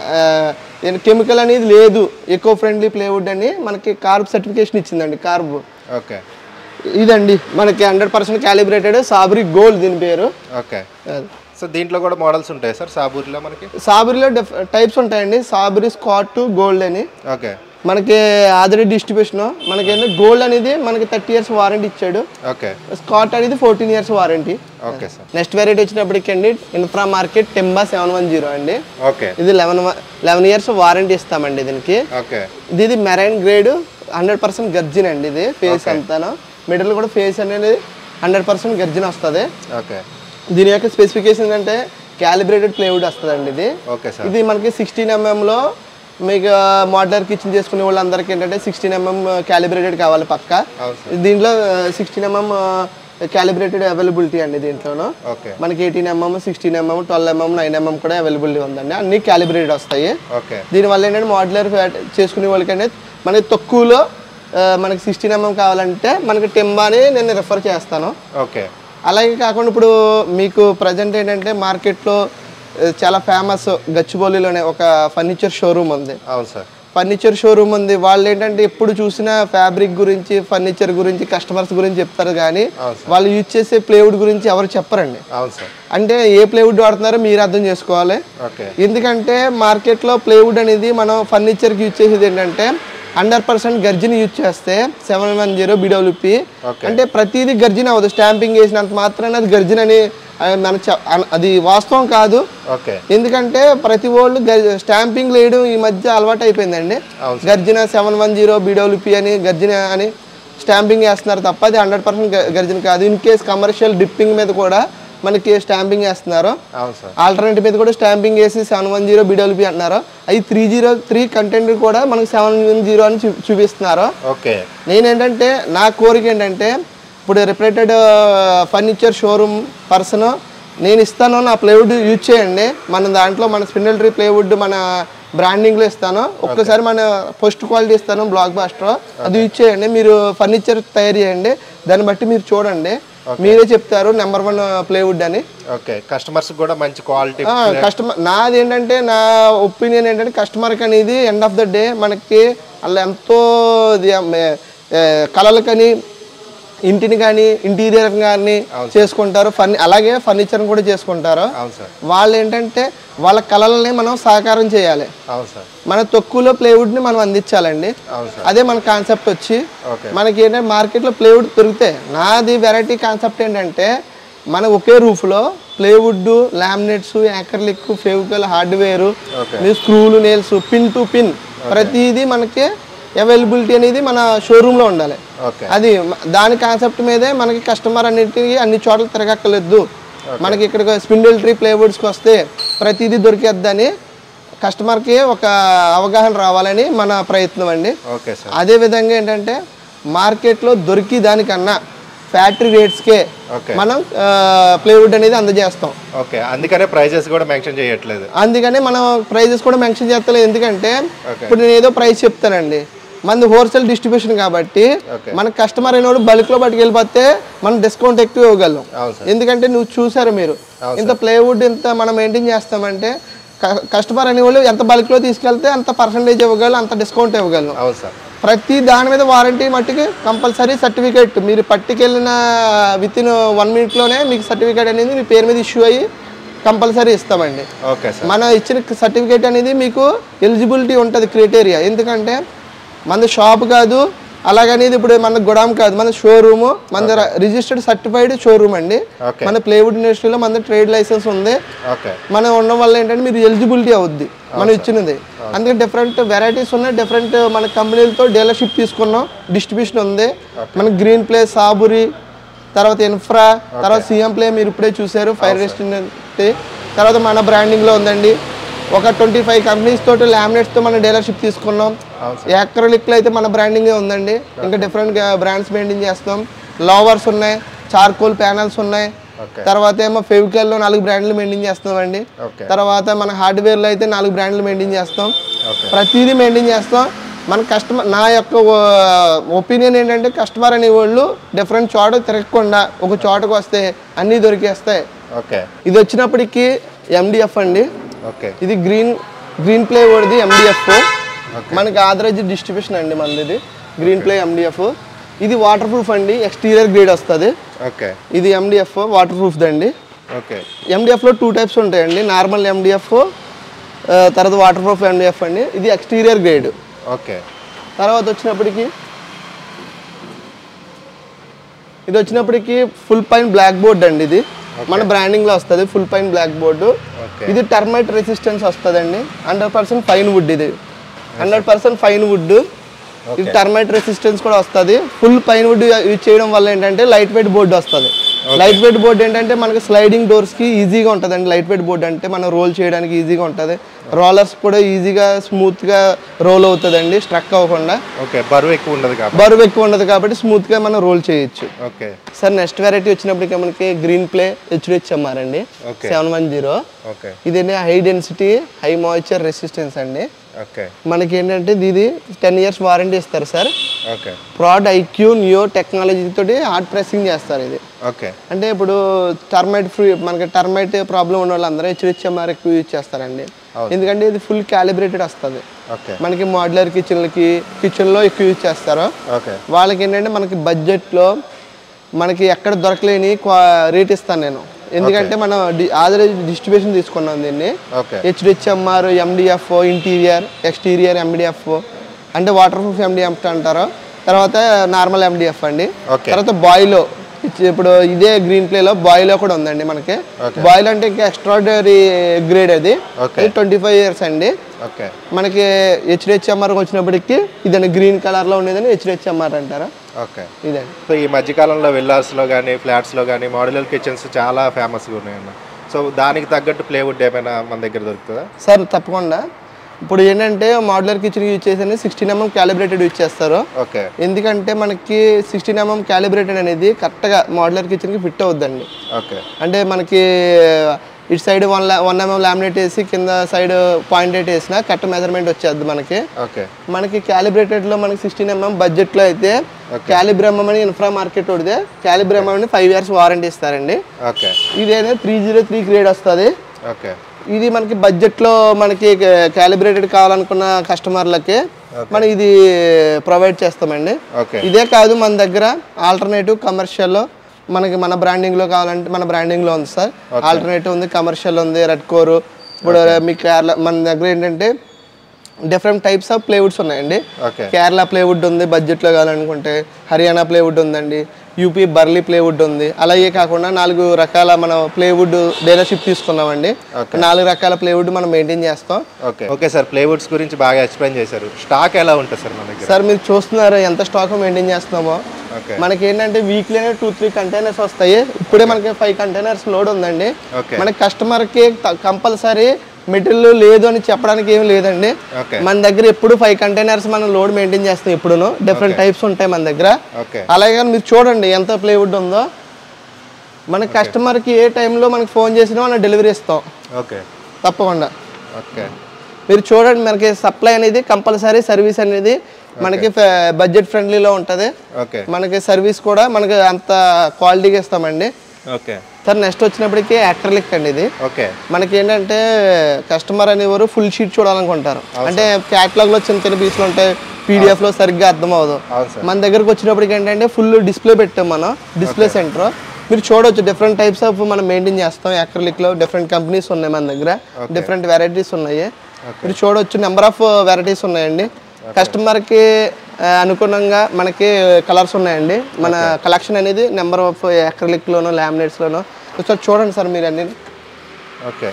[SPEAKER 1] కెమికల్ అనేది లేదు ఎకో ఫ్రెండ్లీ ప్లేవుడ్ అని మనకి కార్బ్ సర్టిఫికేషన్ ఇచ్చిందండి కార్బ్
[SPEAKER 2] ఓకే
[SPEAKER 1] ఇదండి మనకి hundred percent calibrated Sabari gold దీని పేరు
[SPEAKER 2] ఓకే సో దీంట్లో కూడా మోడల్స్ ఉంటాయి సార్ సాబూర్లో మనకి
[SPEAKER 1] సాబరీలో డిఫ్ టైప్స్ ఉంటాయండి సాబరీ స్కాట్ గోల్డ్ అని
[SPEAKER 2] ఓకే
[SPEAKER 1] మనకి ఆల్రెడీ డిస్ట్రిబ్యూషన్ మనకి ఏంటంటే గోల్డ్ అనేది మనకి థర్టీ ఇయర్స్ వారంటీ ఇచ్చాడు
[SPEAKER 2] ఓకే
[SPEAKER 1] స్కాట్ అనేది fourteen years warranty
[SPEAKER 2] okay sir
[SPEAKER 1] next variety వచ్చినప్పటికి అండి ఇన్ఫ్రా మార్కెట్ టెంబా సెవెన్ వన్ జీరో అండి
[SPEAKER 2] ఓకే
[SPEAKER 1] ఇది లెవెన్ లెవెన్ ఇయర్స్ వారంటీ ఇస్తామండి దీనికి
[SPEAKER 2] ఓకే
[SPEAKER 1] ఇది ఇది marine grade hundred percent gurjan అండి ఇది ఫేస్ అంతాను మిడిల్ కూడా ఫేస్ అనేది హండ్రెడ్ పర్సెంట్ గర్జిన్ వస్తుంది
[SPEAKER 2] ఓకే
[SPEAKER 1] దీని యొక్క స్పెసిఫికేషన్ ఏంటంటే క్యాలిబ్రేటెడ్ ప్లేవుడ్ వస్తుందండి ఇది
[SPEAKER 2] ఓకే సార్
[SPEAKER 1] ఇది మనకి సిక్స్టీన్ ఎంఎంలో మీకు మోడలర్ కిచెన్ చేసుకునే వాళ్ళందరికీ ఏంటంటే సిక్స్టీన్ ఎంఎం క్యాలిబ్రేటెడ్ కావాలి పక్క
[SPEAKER 2] అవును సార్
[SPEAKER 1] దీంట్లో సిక్స్టీన్ ఎంఎం క్యాలిబ్రేటెడ్ అవైలబిలిటీ అండి దీంట్లోనూ
[SPEAKER 2] ఓకే
[SPEAKER 1] మనకి eighteen mm sixteen mm twelve mm nine mm కూడా అవైలబిలిటీ ఉందండి అన్ని క్యాలిబ్రేటెడ్ వస్తాయి
[SPEAKER 2] ఓకే
[SPEAKER 1] దీనివల్ల ఏంటంటే మోడలర్ చేసుకునే వాళ్ళకంటే మనకి తక్కువలో ఆ, మనకి సిక్స్టీన్ ఎంఎం కావాలంటే మనకి టెంబాని నేను రిఫర్ చేస్తాను
[SPEAKER 2] ఓకే
[SPEAKER 1] అలాగే కాకుండా ఇప్పుడు మీకు ప్రజెంట్ ఏంటంటే మార్కెట్లో ఆ, చాలా ఫేమస్ గచ్చిబౌలిలోనే ఒక ఫర్నిచర్ షోరూమ్ ఉంది
[SPEAKER 2] అవును సార్
[SPEAKER 1] ఫర్నిచర్ షోరూమ్ ఉంది వాళ్ళు ఏంటంటే ఎప్పుడు చూసినా ఫ్యాబ్రిక్ గురించి ఫర్నిచర్ గురించి కస్టమర్స్ గురించి చెప్తారు కానీ
[SPEAKER 2] అవును
[SPEAKER 1] వాళ్ళు యూజ్ చేసే ప్లేవుడ్ గురించి ఎవరు చెప్పరండి
[SPEAKER 2] అవును సార్
[SPEAKER 1] అంటే ఏ ప్లేవుడ్ వాడుతున్నారో మీరు అర్థం చేసుకోవాలి
[SPEAKER 2] ఓకే
[SPEAKER 1] ఎందుకంటే మార్కెట్లో ప్లేవుడ్ అనేది మనం ఫర్నిచర్కి యూజ్ చేసేది ఏంటంటే హండ్రెడ్ పర్సెంట్ గర్జిన్ యూజ్ చేస్తే seven one zero BWP
[SPEAKER 2] Okay.
[SPEAKER 1] అంటే ప్రతిదీ గర్జిన్ అవ్వదు స్టాంపింగ్ వేసినంత మాత్రాన అది గర్జిన్ అని ఆ, మన చె- అన- అది వాస్తవం కాదు
[SPEAKER 2] ఓకే
[SPEAKER 1] ఎందుకంటే ప్రతి వాళ్ళు స్టాంపింగ్ వేయడం ఈ మధ్య అలవాటు అయిపోయిందండి
[SPEAKER 2] అవును
[SPEAKER 1] గర్జిన సెవెన్ వన్ జీరో బిడబ్ల్యూపి అని గర్జిన అని స్టాంపింగ్ వేస్తున్నారు తప్ప అది హండ్రెడ్ పర్సెంట్ గర్జిన కాదు ఇన్ కేస్ కమర్షియల్ డిప్పింగ్ మీద కూడా మనకి స్టాంపింగ్ వేస్తున్నారు
[SPEAKER 2] అవును సార్
[SPEAKER 1] ఆల్టర్నేటివ్ మీద కూడా స్టాంపింగ్ వేసి సెవెన్ వన్ జీరో బిడబ్ల్యూపీ అంటున్నారు అవి త్రీ జీరో త్రీ కంటెంట్ కూడా మనకి సెవెన్ వన్ జీరో అని చూ- చూపిస్తున్నారు
[SPEAKER 2] ఓకే
[SPEAKER 1] నేనేంటంటే నా కోరిక ఏంటంటే ఇప్పుడు రిపరేటెడ్ ఫర్నిచర్ షోరూమ్ పర్సన్ నేను ఇస్తాను నా ప్లేవుడ్ యూజ్ చేయండి మన దాంట్లో మన స్పిన్నల్ ట్రీ ప్లేవుడ్ మన బ్రాండింగ్లో ఇస్తాను ఒక్కసారి మన ఫస్ట్ క్వాలిటీ ఇస్తాను బ్లాక్ బాస్టర్ అది యూజ్ చేయండి మీరు ఫర్నిచర్ తయారు చేయండి దాన్ని బట్టి మీరు చూడండి మీరే చెప్తారు నెంబర్ వన్ ప్లేవుడ్ అని
[SPEAKER 2] ఓకే కస్టమర్స్ కూడా మంచి క్వాలిటీ
[SPEAKER 1] కస్టమర్ నాది ఏంటంటే నా ఒపీనియన్ ఏంటంటే కస్టమర్కి అనేది ఎండ్ ఆఫ్ ద డే మనకి అలా ఎంతో ఇది, ఏ, కళలకని ఇంటిని కానీ ఇంటీరియర్ కానీ చేసుకుంటారు ఫర్ని అలాగే ఫర్నిచర్ని కూడా చేసుకుంటారు
[SPEAKER 2] అవును సార్
[SPEAKER 1] వాళ్ళు ఏంటంటే వాళ్ళ కళలని మనం సాకారం చేయాలి
[SPEAKER 2] అవును సార్
[SPEAKER 1] మన తక్కువలో ప్లేవుడ్ని మనం అందించాలండి
[SPEAKER 2] అవును సార్
[SPEAKER 1] అదే మన కాన్సెప్ట్ వచ్చి
[SPEAKER 2] ఓకే
[SPEAKER 1] మనకి ఏంటంటే మార్కెట్లో ప్లేవుడ్ దొరుకుతాయి నాది వెరైటీ కాన్సెప్ట్ ఏంటంటే మన ఒకే రూఫ్లో plywood laminates acrylic Fevicol hardware
[SPEAKER 2] okay
[SPEAKER 1] స్క్రూలు నేల్స్ పిన్ టు పిన్ ప్రతిదీ మనకి అవైలబిలిటీ అనేది మన షోరూంలో ఉండాలి
[SPEAKER 2] ఓకే
[SPEAKER 1] అది మ- దాని కాన్సెప్ట్ మీదే మనకి కస్టమర్ అన్నిటికీ అన్ని చోట్ల తిరగక్కర్లేదు మనకి ఇక్కడ స్పిండిల్ ట్రీ ప్లేవుడ్స్కి వస్తే ప్రతిదీ దొరికేద్దని కస్టమర్కి ఒక అవగాహన రావాలని మన ప్రయత్నం అండి
[SPEAKER 2] ఓకే సార్
[SPEAKER 1] అదే విధంగా ఏంటంటే మార్కెట్లో దొరికి దానికన్నా ఫ్యాక్టరీ రేట్స్కే
[SPEAKER 2] ఓకే
[SPEAKER 1] మనం ప్లేవుడ్ అనేది అందజేస్తాం
[SPEAKER 2] ఓకే అందుకనే ప్రైజెస్ కూడా మెన్షన్ చేయట్లేదు
[SPEAKER 1] అందుకనే మనం ప్రైజెస్ కూడా మెన్షన్ చేస్తలేదు ఎందుకంటే
[SPEAKER 2] ఓకే.
[SPEAKER 1] ఇప్పుడు నేను ఏదో ప్రైస్ చెప్తానండి మనది హోల్సేల్ డిస్ట్రిబ్యూషన్ కాబట్టి
[SPEAKER 2] ఓకే.
[SPEAKER 1] మన కస్టమర్ అయినోడు బల్క్లో పట్టుకెళ్ళిపోతే మనం డిస్కౌంట్ ఎక్కువ ఇవ్వగలం
[SPEAKER 2] అవును సార్
[SPEAKER 1] ఎందుకంటే నువ్వు చూసారు మీరు
[SPEAKER 2] అవును
[SPEAKER 1] ఇంత ప్లేవుడ్ ఇంత మనం మెయింటైన్ చేస్తామంటే క- కస్టమర్ అనేవాళ్ళు ఎంత బల్క్లో తీసుకెళ్తే అంత పర్సంటేజ్ ఇవ్వగలం అంత డిస్కౌంట్ ఇవ్వగలం
[SPEAKER 2] అవును సార్
[SPEAKER 1] ప్రతి దాని మీద వారంటీ మట్టుకి కంపల్సరీ సర్టిఫికేట్ మీరు పట్టుకెళ్ళిన విత్ ఇన్ వన్ మినిట్లోనే మీకు సర్టిఫికేట్ అనేది మీ పేరు మీద ఇష్యూ అయ్యి కంపల్సరీ ఇస్తామండి
[SPEAKER 2] ఓకే సార్
[SPEAKER 1] మన ఇచ్చిన సర్టిఫికేట్ అనేది మీకు ఎలిజిబిలిటీ ఉంటుంది క్రైటీరియా ఎందుకంటే మన షాప్ కాదు అలాగనేది ఇప్పుడు మన గొడాం కాదు మన షోరూమ్ మన రిజిస్టర్డ్ సర్టిఫైడ్ షోరూమ్ అండి
[SPEAKER 2] ఓకే
[SPEAKER 1] మన ప్లేవుడ్ ఇండస్ట్రీలో మన ట్రేడ్ లైసెన్స్ ఉంది
[SPEAKER 2] ఓకే
[SPEAKER 1] మనం ఉండడం వల్ల ఏంటంటే మీరు ఎలిజిబిలిటీ అవుద్ది మనం ఇచ్చినది అందుకే డిఫరెంట్ వెరైటీస్ ఉన్నాయి డిఫరెంట్ మన కంపెనీలతో డీలర్షిప్ తీసుకున్నాం డిస్ట్రిబ్యూషన్ ఉంది మన గ్రీన్ ప్లే సాబురి తర్వాత ఇన్ఫ్రా తర్వాత సీఎం ప్లే మీరు ఇప్పుడే చూసారు ఫైర్ రెస్టారెంట్ తర్వాత మన బ్రాండింగ్లో ఉందండి ఒక ట్వంటీ ఫైవ్ కంపెనీస్ తోటి లామినేట్స్తో మన డీలర్షిప్ తీసుకున్నాం
[SPEAKER 2] అవును
[SPEAKER 1] యాక్రలిక్లో అయితే మన బ్రాండింగే ఉందండి ఇంకా డిఫరెంట్ బ్రాండ్స్ మెయింటైన్ చేస్తాం లవర్స్ ఉన్నాయి చార్కోల్ ప్యానల్స్ ఉన్నాయి
[SPEAKER 2] ఓకే
[SPEAKER 1] తర్వాత ఏమో ఫెవికల్లో నాలుగు బ్రాండ్లు మెయింటైన్ చేస్తామండి
[SPEAKER 2] ఓకే
[SPEAKER 1] తర్వాత మన హార్డ్వేర్లో అయితే నాలుగు బ్రాండ్లు మెయింటైన్ చేస్తాం
[SPEAKER 2] ఓకే
[SPEAKER 1] ప్రతిదీ మెయింటైన్ చేస్తాం మన కస్టమర్ నా యొక్క ఒపీనియన్ ఏంటంటే కస్టమర్ అనేవాళ్ళు డిఫరెంట్ చోట తిరగకుండా ఒక చోటకు వస్తే అన్నీ దొరికేస్తాయి
[SPEAKER 2] ఓకే
[SPEAKER 1] ఇది వచ్చినప్పటికి ఎండిఎఫ్ అండి
[SPEAKER 2] ఓకే
[SPEAKER 1] ఇది గ్రీన్ గ్రీన్ ప్లే ఓడిది ఎండిఎఫ్ మనకి ఆథరైజ్ డిస్ట్రిబ్యూషన్ అండి మనది ఇది గ్రీన్ ప్లే ఎండిఎఫ్ ఇది వాటర్ ప్రూఫ్ అండి ఎక్స్టీరియర్ గ్రేడ్ వస్తుంది
[SPEAKER 2] ఓకే
[SPEAKER 1] ఇది ఎండిఎఫ్ వాటర్ ప్రూఫ్ దండి
[SPEAKER 2] ఓకే
[SPEAKER 1] ఎండిఎఫ్లో టూ టైప్స్ ఉంటాయండి నార్మల్ ఎండిఎఫ్ తర్వాత వాటర్ ప్రూఫ్ ఎండిఎఫ్ అండి ఇది ఎక్స్టీరియర్ గ్రేడ్
[SPEAKER 2] ఓకే
[SPEAKER 1] తర్వాత వచ్చినప్పటికి ఇది వచ్చినప్పటికి ఫుల్ పైన్ బ్లాక్ బోర్డ్ అండి ఇది మన బ్రాండింగ్లో వస్తుంది full pine block board
[SPEAKER 2] okay
[SPEAKER 1] ఇది టర్మైట్ రెసిస్టెన్స్ వస్తుందండి హండ్రెడ్ పర్సెంట్ ఫైన్ వుడ్ ఇది హండ్రెడ్ పర్సెంట్ ఫైన్ వుడ్ ఇది టర్మైట్ రెసిస్టెన్స్ కూడా వస్తుంది ఫుల్ పైన్ వుడ్ యూజ్ చేయడం వల్ల ఏంటంటే లైట్ వెయిట్ బోర్డు వస్తుంది లైట్ వెయిట్ బోర్డు ఏంటంటే మనకి స్లైడింగ్ డోర్స్కి ఈజీగా ఉంటుందండి లైట్ వెయిట్ బోర్డు అంటే మనం రోల్ చేయడానికి ఈజీగా ఉంటుంది రోలర్స్ కూడా ఈజీగా స్మూత్గా రోల్ అవుతుందండి స్ట్రక్ అవ్వకుండా
[SPEAKER 2] ఓకే బరువు ఎక్కువ ఉండదు కాబట్టి
[SPEAKER 1] బరువు ఎక్కువ ఉండదు కాబట్టి స్మూత్గా మనం రోల్ చేయొచ్చు
[SPEAKER 2] ఓకే
[SPEAKER 1] సార్ నెక్స్ట్ వెరైటీ వచ్చినప్పటికీ మనకి గ్రీన్ ప్లే హెచ్డిహెచ్ఎంఆర్ అండి
[SPEAKER 2] okay
[SPEAKER 1] seven one zero
[SPEAKER 2] okay
[SPEAKER 1] ఇది high density high moisture resistance అండి
[SPEAKER 2] ఓకే
[SPEAKER 1] మనకి ఏంటంటే ఇది టెన్ ఇయర్స్ వారంటీ ఇస్తారు sir
[SPEAKER 2] okay
[SPEAKER 1] prod IQ neo technology తోటి హార్డ్ ప్రెస్సింగ్ చేస్తారు ఇది
[SPEAKER 2] ఓకే
[SPEAKER 1] అంటే ఇప్పుడు టర్మైట్ ఫ్రీ మనకి టర్మైట్ ప్రాబ్లం ఉన్న వాళ్ళందరూ హెచ్డిహెచ్ఎంఆర్ ఎక్కువ యూజ్ చేస్తారండి
[SPEAKER 2] అవును.
[SPEAKER 1] ఎందుకంటే ఇది ఫుల్ క్యాలిబ్రేటెడ్ వస్తుంది
[SPEAKER 2] ఓకే
[SPEAKER 1] మనకి మాడ్యులర్ కిచెన్లకి కిచెన్లో ఎక్కువ యూజ్ చేస్తారు
[SPEAKER 2] ఓకే
[SPEAKER 1] వాళ్ళకి ఏంటంటే మనకి బడ్జెట్లో మనకి ఎక్కడ దొరకలేని క్వా రేట్ ఇస్తాను నేను ఎందుకంటే మనం డి ఆదరేజ్ డిస్ట్రిబ్యూషన్ తీసుకున్నాం దీన్ని
[SPEAKER 2] okay
[SPEAKER 1] HDHMR MDF interior exterior MDF అంటే వాటర్ ప్రూఫ్ ఎండిఎఫ్ అంటారు తర్వాత నార్మల్ ఎండిఎఫ్ అండి
[SPEAKER 2] ఓకే
[SPEAKER 1] తర్వాత బాయిలో ఇప్పుడు ఇదే గ్రీన్ ప్లేలో బాయిలో కూడా ఉందండి మనకి
[SPEAKER 2] Okay.
[SPEAKER 1] బాయిల్ అంటే ఇంకా ఎక్స్ట్రాడరీ గ్రేడ్ అది
[SPEAKER 2] Okay.
[SPEAKER 1] ట్వంటీ ఫైవ్ ఇయర్స్ అండి
[SPEAKER 2] ఓకే
[SPEAKER 1] మనకి హెచ్డిహెచ్ఎంఆర్ వచ్చినప్పటికి ఇదండి గ్రీన్ కలర్లో ఉండేదని హెచ్డిహెచ్ఎంఆర్ అంటారు
[SPEAKER 2] ఓకే
[SPEAKER 1] ఇదండి
[SPEAKER 2] సో ఈ మధ్యకాలంలో విల్లాస్లో కానీ ఫ్లాట్స్లో కానీ మోడ్యులర్ కిచెన్స్ చాలా ఫేమస్గా ఉన్నాయన్న సో దానికి తగ్గట్టు ప్లేవుడ్ ఏమైనా మన దగ్గర దొరుకుతుందా
[SPEAKER 1] సార్ తప్పకుండా ఇప్పుడు ఏంటంటే మాడ్యులర్ కిచెన్ యూజ్ చేసి సిక్స్టీన్ ఎంఎం క్యాలిబ్రేటెడ్ యూజ్ చేస్తారు
[SPEAKER 2] ఓకే
[SPEAKER 1] ఎందుకంటే మనకి సిక్స్టీన్ ఎంఎం క్యాలిబ్రేటెడ్ అనేది కరెక్ట్గా మాడ్యులర్ కిచెన్కి ఫిట్ అవుద్దండి
[SPEAKER 2] ఓకే
[SPEAKER 1] అంటే మనకి ఇటు సైడ్ వన్ లా వన్ ఎంఎం లామినేట్ వేసి కింద సైడ్ పాయింట్ ఎయిట్ వేసిన కరెక్ట్ మెజర్మెంట్ వచ్చేది మనకి
[SPEAKER 2] ఓకే
[SPEAKER 1] మనకి క్యాలిబ్రేటెడ్లో మనకి సిక్స్టీన్ ఎంఎం బడ్జెట్లో అయితే క్యాలిబ్రమ్ అని ఇన్ఫ్రా మార్కెట్ ఉడితే క్యాలిబ్రమ్ అని ఫైవ్ ఇయర్స్ వారంటీ ఇస్తారండి
[SPEAKER 2] ఓకే
[SPEAKER 1] ఇదేనే త్రీ జీరో త్రీ గ్రేడ్ వస్తుంది
[SPEAKER 2] ఓకే
[SPEAKER 1] ఇది మనకి బడ్జెట్లో మనకి క్యాలిబ్రేటెడ్ కావాలనుకున్న కస్టమర్లకి మనం ఇది ప్రొవైడ్ చేస్తామండి
[SPEAKER 2] ఓకే
[SPEAKER 1] ఇదే కాదు మన దగ్గర ఆల్టర్నేటివ్ కమర్షియల్ మనకి మన బ్రాండింగ్లో కావాలంటే మన బ్రాండింగ్లో ఉంది సార్ ఆల్టర్నేటివ్ ఉంది కమర్షియల్ ఉంది రెడ్ కోర్ ఇప్పుడు మీ కేరళ మన దగ్గర ఏంటంటే డిఫరెంట్ టైప్స్ ఆఫ్ ప్లేవుడ్స్ ఉన్నాయండి
[SPEAKER 2] ఓకే
[SPEAKER 1] కేరళ ప్లేవుడ్ ఉంది బడ్జెట్లో కావాలనుకుంటే హర్యానా ప్లేవుడ్ ఉందండి యూపీ బర్లీ ప్లేవుడ్ ఉంది అలాగే కాకుండా నాలుగు రకాల మనం ప్లేవుడ్ డీలర్షిప్ తీసుకున్నామండి నాలుగు రకాల ప్లేవుడ్ మనం మెయింటైన్ చేస్తాం
[SPEAKER 2] ఓకే ఓకే సార్ ప్లేవుడ్స్ గురించి బాగా ఎక్స్ప్లెయిన్ చేశారు స్టాక్ ఎలా ఉంటుంది సార్ మన దగ్గర
[SPEAKER 1] సార్ మీరు చూస్తున్నారు ఎంత స్టాక్ మెయింటైన్ చేస్తున్నామో
[SPEAKER 2] ఓకే
[SPEAKER 1] మనకి ఏంటంటే వీక్లీనే టూ త్రీ కంటైనర్స్ వస్తాయి ఇప్పుడే మనకి ఫైవ్ కంటైనర్స్ లోడ్ ఉందండి
[SPEAKER 2] ఓకే
[SPEAKER 1] మన కస్టమర్కి కంపల్సరీ మెటీరియల్ లేదు అని చెప్పడానికి ఏం లేదండి
[SPEAKER 2] ఓకే
[SPEAKER 1] మన దగ్గర ఎప్పుడు ఫైవ్ కంటైనర్స్ మనం లోడ్ మెయింటైన్ చేస్తాం ఎప్పుడును డిఫరెంట్ టైప్స్ ఉంటాయి మన దగ్గర
[SPEAKER 2] ఓకే
[SPEAKER 1] అలాగే మీరు చూడండి ఎంత ప్లేవుడ్ ఉందో మన కస్టమర్కి ఏ టైంలో మనకి ఫోన్ చేసినా మనం డెలివరీ ఇస్తాం
[SPEAKER 2] ఓకే
[SPEAKER 1] తప్పకుండా
[SPEAKER 2] ఓకే
[SPEAKER 1] మీరు చూడండి మనకి సప్లై అనేది కంపల్సరీ సర్వీస్ అనేది మనకి బడ్జెట్ ఫ్రెండ్లీలో ఉంటుంది
[SPEAKER 2] ఓకే
[SPEAKER 1] మనకి సర్వీస్ కూడా మనకి అంత క్వాలిటీగా ఇస్తామండి
[SPEAKER 2] ఓకే
[SPEAKER 1] సార్ నెక్స్ట్ వచ్చినప్పటికీ యాక్టర్లిక్ అండి ఇది
[SPEAKER 2] ఓకే
[SPEAKER 1] మనకి ఏంటంటే కస్టమర్ అనేవారు ఫుల్ షీట్ చూడాలనుకుంటారు అంటే క్యాటలాగ్ లో చిన్న చిన్న పీసులు ఉంటాయి పీడిఎఫ్ లో సరిగ్గా అర్థం అవ్వదు
[SPEAKER 2] అవును సార్
[SPEAKER 1] మన దగ్గరకు వచ్చినప్పటికి ఏంటంటే ఫుల్ డిస్ప్లే పెట్టాం మనం డిస్ప్లే సెంటర్ మీరు చూడొచ్చు డిఫరెంట్ టైప్స్ ఆఫ్ మనం మెయింటైన్ చేస్తాం acrylic లో డిఫరెంట్ కంపెనీస్ ఉన్నాయి మన దగ్గర డిఫరెంట్ వెరైటీస్ ఉన్నాయి మీరు చూడొచ్చు నెంబర్ ఆఫ్ వెరైటీస్ ఉన్నాయండి కస్టమర్ కి ఆ, అనుగుణంగా మనకి కలర్స్ ఉన్నాయండి మన కలెక్షన్ అనేది నెంబర్ ఆఫ్ acrylic లోను లామినేట్స్ లోను ఒకసారి చూడండి సార్ మీరు అన్ని
[SPEAKER 2] ఓకే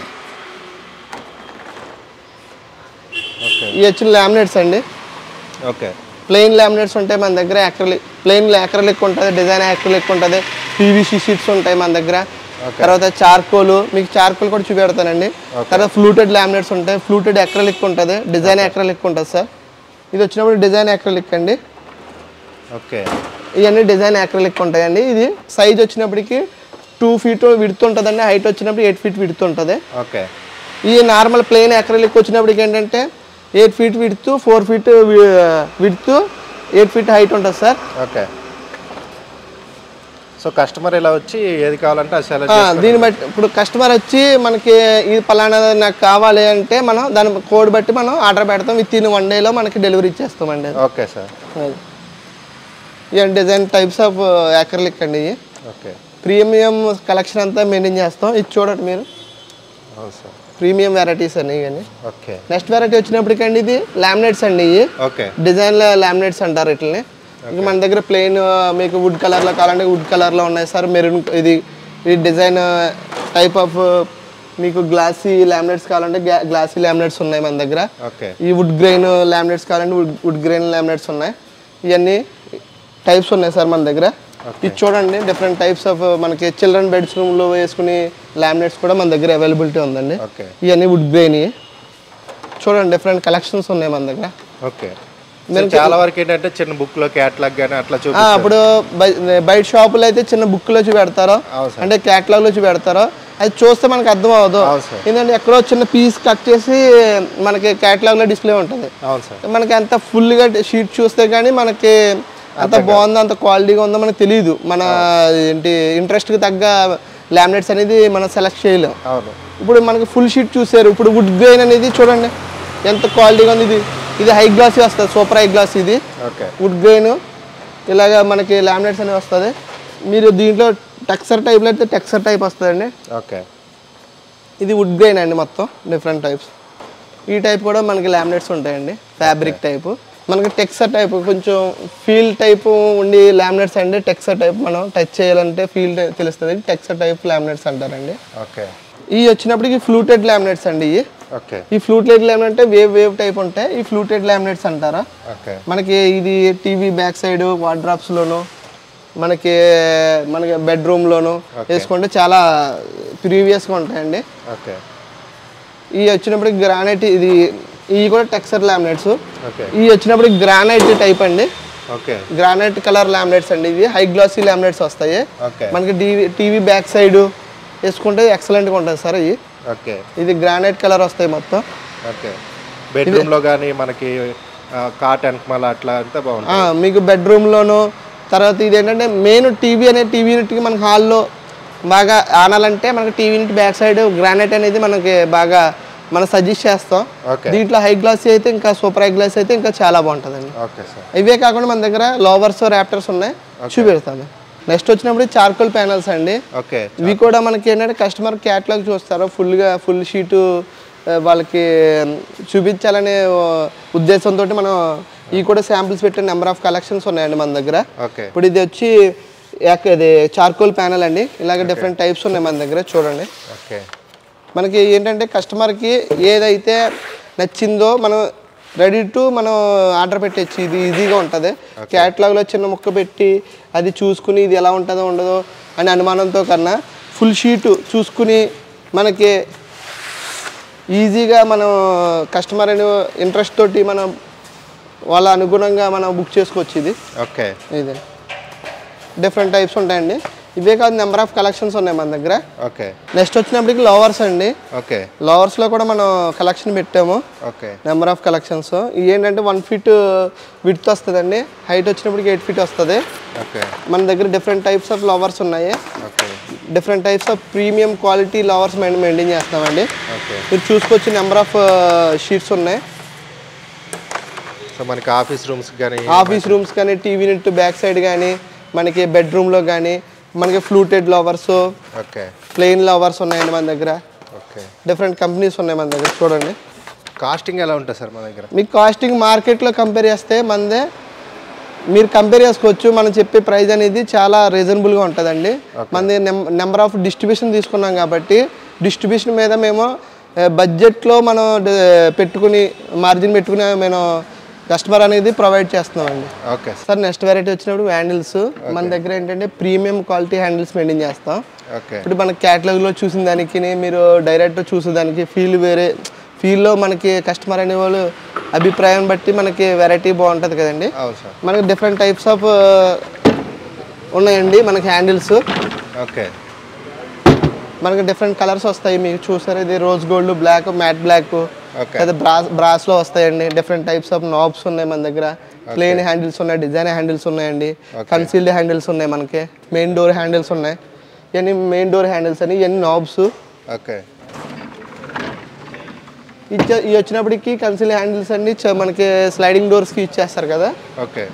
[SPEAKER 2] ఓకే
[SPEAKER 1] ఇవి వచ్చిన లామినేట్స్ అండి
[SPEAKER 2] ఓకే
[SPEAKER 1] ప్లెయిన్ లామినేట్స్ ఉంటాయి మన దగ్గర యాక్రలిక్ ప్లెయిన్ యాక్రలిక్ ఉంటుంది డిజైన్ యాక్రలిక్ ఉంటుంది పీవీసీ షీట్స్ ఉంటాయి మన దగ్గర తర్వాత చార్కోల్ మీకు చార్కోల్ కూడా చూపెడతానండి తర్వాత ఫ్లూటెడ్ లామినేట్స్ ఉంటాయి ఫ్లూటెడ్ యాక్రలిక్ ఉంటుంది డిజైన్ యాక్రలిక్ ఉంటుంది సార్ ఇది వచ్చినప్పుడు డిజైన్ యాక్రలిక్ అండి
[SPEAKER 2] ఓకే
[SPEAKER 1] ఇవన్నీ డిజైన్ యాక్రలిక్ ఉంటాయండి ఇది సైజ్ వచ్చినప్పటికి టూ ఫీట్ విడుతు ఉంటుందండి హైట్ వచ్చినప్పుడు ఎయిట్ ఫీట్ విడుతు ఉంటుంది
[SPEAKER 2] ఓకే
[SPEAKER 1] ఈ నార్మల్ ప్లెయిన్ అక్రలిక్ వచ్చినప్పటికి ఏంటంటే ఎయిట్ ఫీట్ విడుతూ ఫోర్ ఫీట్ విడుతూ ఎయిట్ ఫీట్ హైట్ ఉంటుంది సార్
[SPEAKER 2] ఓకే సో కస్టమర్ ఇలా వచ్చి ఏది కావాలంటే అది సెలెక్ట్
[SPEAKER 1] ఆ, దీన్ని బట్టి ఇప్పుడు కస్టమర్ వచ్చి మనకి ఈ పలానా నాకు కావాలి అంటే మనం దాని కోడ్ బట్టి మనం ఆర్డర్ పెడతాం విత్ ఇన్ వన్ డేలో మనకి డెలివరీ ఇచ్చేస్తామండి అది.
[SPEAKER 2] ఓకే సార్
[SPEAKER 1] అది. ఇవి డిజైన్ టైప్స్ ఆఫ్ యాక్రలిక్ అండి ఇవి
[SPEAKER 2] ఓకే
[SPEAKER 1] ప్రీమియం కలెక్షన్ అంతా మెయింటైన్ చేస్తాం ఇది చూడండి మీరు
[SPEAKER 2] అవును సార్
[SPEAKER 1] ప్రీమియం వెరైటీస్ అండి ఇవన్నీ
[SPEAKER 2] ఓకే
[SPEAKER 1] నెక్స్ట్ వెరైటీ వచ్చినప్పటికండి ఇది లామినేట్స్ అండి ఇవి
[SPEAKER 2] ఓకే
[SPEAKER 1] డిజైన్ లామినేట్స్ అంటారు వీటిని ఇంకా మన దగ్గర ప్లెయిన్ మీకు వుడ్ కలర్లో కావాలంటే వుడ్ కలర్లో ఉన్నాయి సార్ మెరూన్ ఇది ఈ డిజైన్ టైప్ ఆఫ్ మీకు గ్లాసీ లామినేట్స్ కావాలంటే గ్లాసీ లామినేట్స్ ఉన్నాయి మన దగ్గర
[SPEAKER 2] ఓకే
[SPEAKER 1] ఈ వుడ్ గ్రెయిన్ లామినేట్స్ కావాలంటే వుడ్ వుడ్ గ్రెయిన్ లామినేట్స్ ఉన్నాయి ఇవన్నీ టైప్స్ ఉన్నాయి సార్ మన దగ్గర ఇది చూడండి డిఫరెంట్ టైప్స్ ఆఫ్ మనకి చిల్డ్రన్ బెడ్స్ రూమ్లో వేసుకునే లామినేట్స్ కూడా మన దగ్గర అవైలబిలిటీ ఉందండి
[SPEAKER 2] ఓకే
[SPEAKER 1] ఇవన్నీ వుడ్ గ్రెయిన్ చూడండి డిఫరెంట్ కలెక్షన్స్ ఉన్నాయి మన దగ్గర
[SPEAKER 2] ఓకే సో చాలా వరకు ఏంటంటే చిన్న బుక్ లో క్యాట్లాగ్ కానీ అట్లా చూపి
[SPEAKER 1] ఆ, ఇప్పుడు బయ- బయట షాపులో అయితే చిన్న బుక్ లో చూపెడతారో
[SPEAKER 2] అవును సార్
[SPEAKER 1] అంటే క్యాటలాగ్ లో చూపెడతారో అది చూస్తే మనకు అర్థం అవ్వదు
[SPEAKER 2] అవును సార్
[SPEAKER 1] ఎందుకంటే ఎక్కడో చిన్న పీస్ కట్ చేసి మనకి క్యాటలాగ్ లో డిస్ప్లే ఉంటుంది
[SPEAKER 2] అవును సార్
[SPEAKER 1] మనకి అంత ఫుల్ గా షీట్ చూస్తే కానీ మనకి అంత బాగుందో అంత క్వాలిటీగా ఉందో మనకు తెలియదు మన ఏంటి ఇంట్రెస్ట్ కి తగ్గ లామినేట్స్ అనేది మనం సెలెక్ట్ చేయలేం
[SPEAKER 2] అవును
[SPEAKER 1] ఇప్పుడు మనకి ఫుల్ షీట్ చూసారు ఇప్పుడు వుడ్ గ్రెయిన్ అనేది చూడండి ఎంత క్వాలిటీగా ఉంది ఇది ఇది హై గ్లాస్ వస్తుంది సూపర్ హై గ్లాస్ ఇది
[SPEAKER 2] ఓకే
[SPEAKER 1] వుడ్ గ్రెయిన్ ఇలాగ మనకి లామినేట్స్ అనేవి వస్తుంది మీరు దీంట్లో టెక్సర్ టైప్లో అయితే టెక్సర్ టైప్ వస్తుందండి
[SPEAKER 2] ఓకే
[SPEAKER 1] ఇది వుడ్ గ్రెయిన్ అండి మొత్తం డిఫరెంట్ టైప్స్ ఈ టైప్ కూడా మనకి లామినేట్స్ ఉంటాయండి ఫ్యాబ్రిక్ టైపు మనకి టెక్సర్ టైప్ కొంచెం ఫీల్ టైప్ ఉండి లామినేట్స్ అండి టెక్సర్ టైప్ మనం టచ్ చేయాలంటే ఫీల్ తెలుస్తుంది టెక్సర్ టైప్ లామినేట్స్ అంటారండి
[SPEAKER 2] ఓకే
[SPEAKER 1] ఇవి వచ్చినప్పటికి ఫ్లూటెడ్ లామినేట్స్ అండి ఇవి
[SPEAKER 2] ఓకే
[SPEAKER 1] ఈ ఫ్లూటెడ్ లామినేట్ అంటే వేవ్ వేవ్ టైప్ ఉంటాయి ఈ ఫ్లూటెడ్ లామినేట్స్ అంటారా
[SPEAKER 2] ఓకే
[SPEAKER 1] మనకి ఇది టీవీ బ్యాక్ సైడ్ లోను మనకి మనకి బెడ్రూమ్లోను వేసుకుంటే చాలా ప్రీవియస్గా ఉంటాయండి
[SPEAKER 2] ఓకే
[SPEAKER 1] ఇవి వచ్చినప్పటికి గ్రానైట్ ఇది ఇవి కూడా టెక్స్చర్ లామినేట్స్
[SPEAKER 2] ఓకే
[SPEAKER 1] ఇవి వచ్చినప్పటికి గ్రానైట్ టైప్ అండి
[SPEAKER 2] ఓకే
[SPEAKER 1] గ్రానైట్ కలర్ లామినేట్స్ అండి ఇవి హై గ్లాసీ లామినేట్స్ వస్తాయి
[SPEAKER 2] ఓకే
[SPEAKER 1] మనకి టీవీ టీవీ బ్యాక్ సైడ్ వేసుకుంటే ఎక్సలెంట్గా ఉంటుంది సార్ ఇవి
[SPEAKER 2] ఓకే
[SPEAKER 1] ఇది గ్రానైట్ కలర్ వస్తాయి మొత్తం
[SPEAKER 2] ఓకే బెడ్రూమ్ లో కానీ మనకి కాట్ వెనకమాల అట్లా అంతా బాగుంటుంది
[SPEAKER 1] ఆ, మీకు బెడ్రూమ్లోను తర్వాత ఇది ఏంటంటే మెయిన్ టీవీ అనే టీవీ యూనిట్కి మనకి హాల్లో బాగా ఆనాలంటే మనకి TV unit back side granite అనేది మనకి బాగా మనం సజెస్ట్ చేస్తాం
[SPEAKER 2] ఓకే
[SPEAKER 1] దీంట్లో హై గ్లాస్ అయితే ఇంకా సూపర్ హై గ్లాస్ అయితే ఇంకా చాలా బాగుంటుందండి
[SPEAKER 2] ఓకే సార్
[SPEAKER 1] ఇవే కాకుండా మన దగ్గర లోవర్స్ ర్యాప్టర్స్ ఉన్నాయి చూపెడతాను నెక్స్ట్ వచ్చినప్పుడు చార్కోల్ ప్యానల్స్ అండి
[SPEAKER 2] ఓకే
[SPEAKER 1] ఇవి కూడా మనకి ఏంటంటే కస్టమర్ క్యాట్లాగ్ చూస్తారు ఫుల్గా ఫుల్ షీటు ఆ, వాళ్ళకి చూపించాలనే ఆ, ఉద్దేశంతో మనం ఇవి కూడా శాంపిల్స్ పెట్టే నెంబర్ ఆఫ్ కలెక్షన్స్ ఉన్నాయండి మన దగ్గర
[SPEAKER 2] ఓకే
[SPEAKER 1] ఇప్పుడు ఇది వచ్చి యాక్- ఇది చార్కోల్ ప్యానల్ అండి ఇలాగ డిఫరెంట్ టైప్స్ ఉన్నాయి మన దగ్గర చూడండి
[SPEAKER 2] ఓకే
[SPEAKER 1] మనకి ఏంటంటే కస్టమర్కి ఏదైతే నచ్చిందో మనం రెడీ టు మనం ఆర్డర్ పెట్టచ్చు ఇది ఈజీగా ఉంటుంది క్యాటలాగ్లో చిన్న ముక్క పెట్టి అది చూసుకుని ఇది ఎలా ఉంటుందో ఉండదో అని అనుమానంతో కన్నా ఫుల్ షీటు చూసుకుని మనకి ఈజీగా మనం కస్టమర్ అని ఇంట్రెస్ట్ తోటి మనం వాళ్ళ అనుగుణంగా మనం బుక్ చేసుకోవచ్చు ఇది
[SPEAKER 2] ఓకే
[SPEAKER 1] ఇది డిఫరెంట్ టైప్స్ ఉంటాయండి ఇవే కాదు నెంబర్ ఆఫ్ కలెక్షన్స్ ఉన్నాయి మన దగ్గర
[SPEAKER 2] ఓకే
[SPEAKER 1] నెక్స్ట్ వచ్చినప్పటికి లవర్స్ అండి
[SPEAKER 2] ఓకే
[SPEAKER 1] లవర్స్లో కూడా మనం కలెక్షన్ పెట్టాము
[SPEAKER 2] ఓకే
[SPEAKER 1] నెంబర్ ఆఫ్ కలెక్షన్స్ ఇవి ఏంటంటే వన్ ఫీట్ విడ్త్ వస్తుందండి హైట్ వచ్చినప్పటికి ఎయిట్ ఫీట్ వస్తుంది
[SPEAKER 2] ఓకే
[SPEAKER 1] మన దగ్గర డిఫరెంట్ టైప్స్ ఆఫ్ లవర్స్ ఉన్నాయి
[SPEAKER 2] okay
[SPEAKER 1] different types of premium quality louvers maintain చేస్తామండి
[SPEAKER 2] ఓకే
[SPEAKER 1] మీరు చూసుకోవచ్చు నెంబర్ ఆఫ్ షీట్స్ ఉన్నాయి
[SPEAKER 2] సో మనకి ఆఫీస్ రూమ్స్ కానీ
[SPEAKER 1] ఆఫీస్ రూమ్స్ కానీ టీవీ నెట్ బ్యాక్ సైడ్ కానీ మనకి బెడ్రూమ్లో కానీ మనకి fluted louvers
[SPEAKER 2] okay
[SPEAKER 1] plain louvers ఉన్నాయండి మన దగ్గర
[SPEAKER 2] ఓకే
[SPEAKER 1] డిఫరెంట్ కంపెనీస్ ఉన్నాయి మన దగ్గర చూడండి
[SPEAKER 2] కాస్టింగ్ ఎలా ఉంటుంది సార్ మన దగ్గర
[SPEAKER 1] మీకు కాస్టింగ్ మార్కెట్లో కంపేర్ చేస్తే మనదే మీరు కంపేర్ చేసుకోవచ్చు మనం చెప్పే ప్రైస్ అనేది చాలా రీజనబుల్గా ఉంటుందండి మనది నెంబర్ ఆఫ్ డిస్ట్రిబ్యూషన్ తీసుకున్నాం కాబట్టి డిస్ట్రిబ్యూషన్ మీద మేము బడ్జెట్లో మనం డ- పెట్టుకుని మార్జిన్ పెట్టుకుని మేము కస్టమర్ అనేది ప్రొవైడ్ చేస్తున్నామండి
[SPEAKER 2] ఓకే
[SPEAKER 1] సార్ నెక్స్ట్ వెరైటీ వచ్చినప్పుడు హ్యాండిల్స్ మన దగ్గర ఏంటంటే ప్రీమియం క్వాలిటీ హ్యాండిల్స్ మెయింటైన్ చేస్తాం
[SPEAKER 2] ఓకే
[SPEAKER 1] ఇప్పుడు మన క్యాటలాగ్లో చూసిన దానికి మీరు డైరెక్ట్ చూసేదానికి ఫీల్ వేరే ఫీల్లో మనకి కస్టమర్ అనే వాళ్ళు అభిప్రాయం బట్టి మనకి వెరైటీ బాగుంటుంది కదండి
[SPEAKER 2] అవును సార్
[SPEAKER 1] మనకి డిఫరెంట్ టైప్స్ ఆఫ్ ఉన్నాయండి మనకి హ్యాండిల్స్
[SPEAKER 2] ఓకే
[SPEAKER 1] మనకి డిఫరెంట్ కలర్స్ వస్తాయి మీకు చూసారు ఇది rose gold black matt black
[SPEAKER 2] okay
[SPEAKER 1] లేదా బ్రాస్ బ్రాస్లో వస్తాయండి డిఫరెంట్ టైప్స్ ఆఫ్ నాబ్స్ ఉన్నాయి మన దగ్గర ప్లేన్ హ్యాండిల్స్ ఉన్నాయి డిజైన్ హ్యాండిల్స్ ఉన్నాయండి కన్సీల్డ్ హ్యాండిల్స్ ఉన్నాయి మనకి మెయిన్ డోర్ హ్యాండిల్స్ ఉన్నాయి ఇవన్నీ మెయిన్ డోర్ హ్యాండిల్స్ అని ఇవన్నీ నాబ్స్
[SPEAKER 2] ఓకే
[SPEAKER 1] ఇచ్చే ఇవి వచ్చినప్పటికి కన్సిల్ హ్యాండిల్స్ అన్ని చ- మనకి స్లైడింగ్ డోర్స్కి ఇచ్చేస్తారు కదా
[SPEAKER 2] ఓకే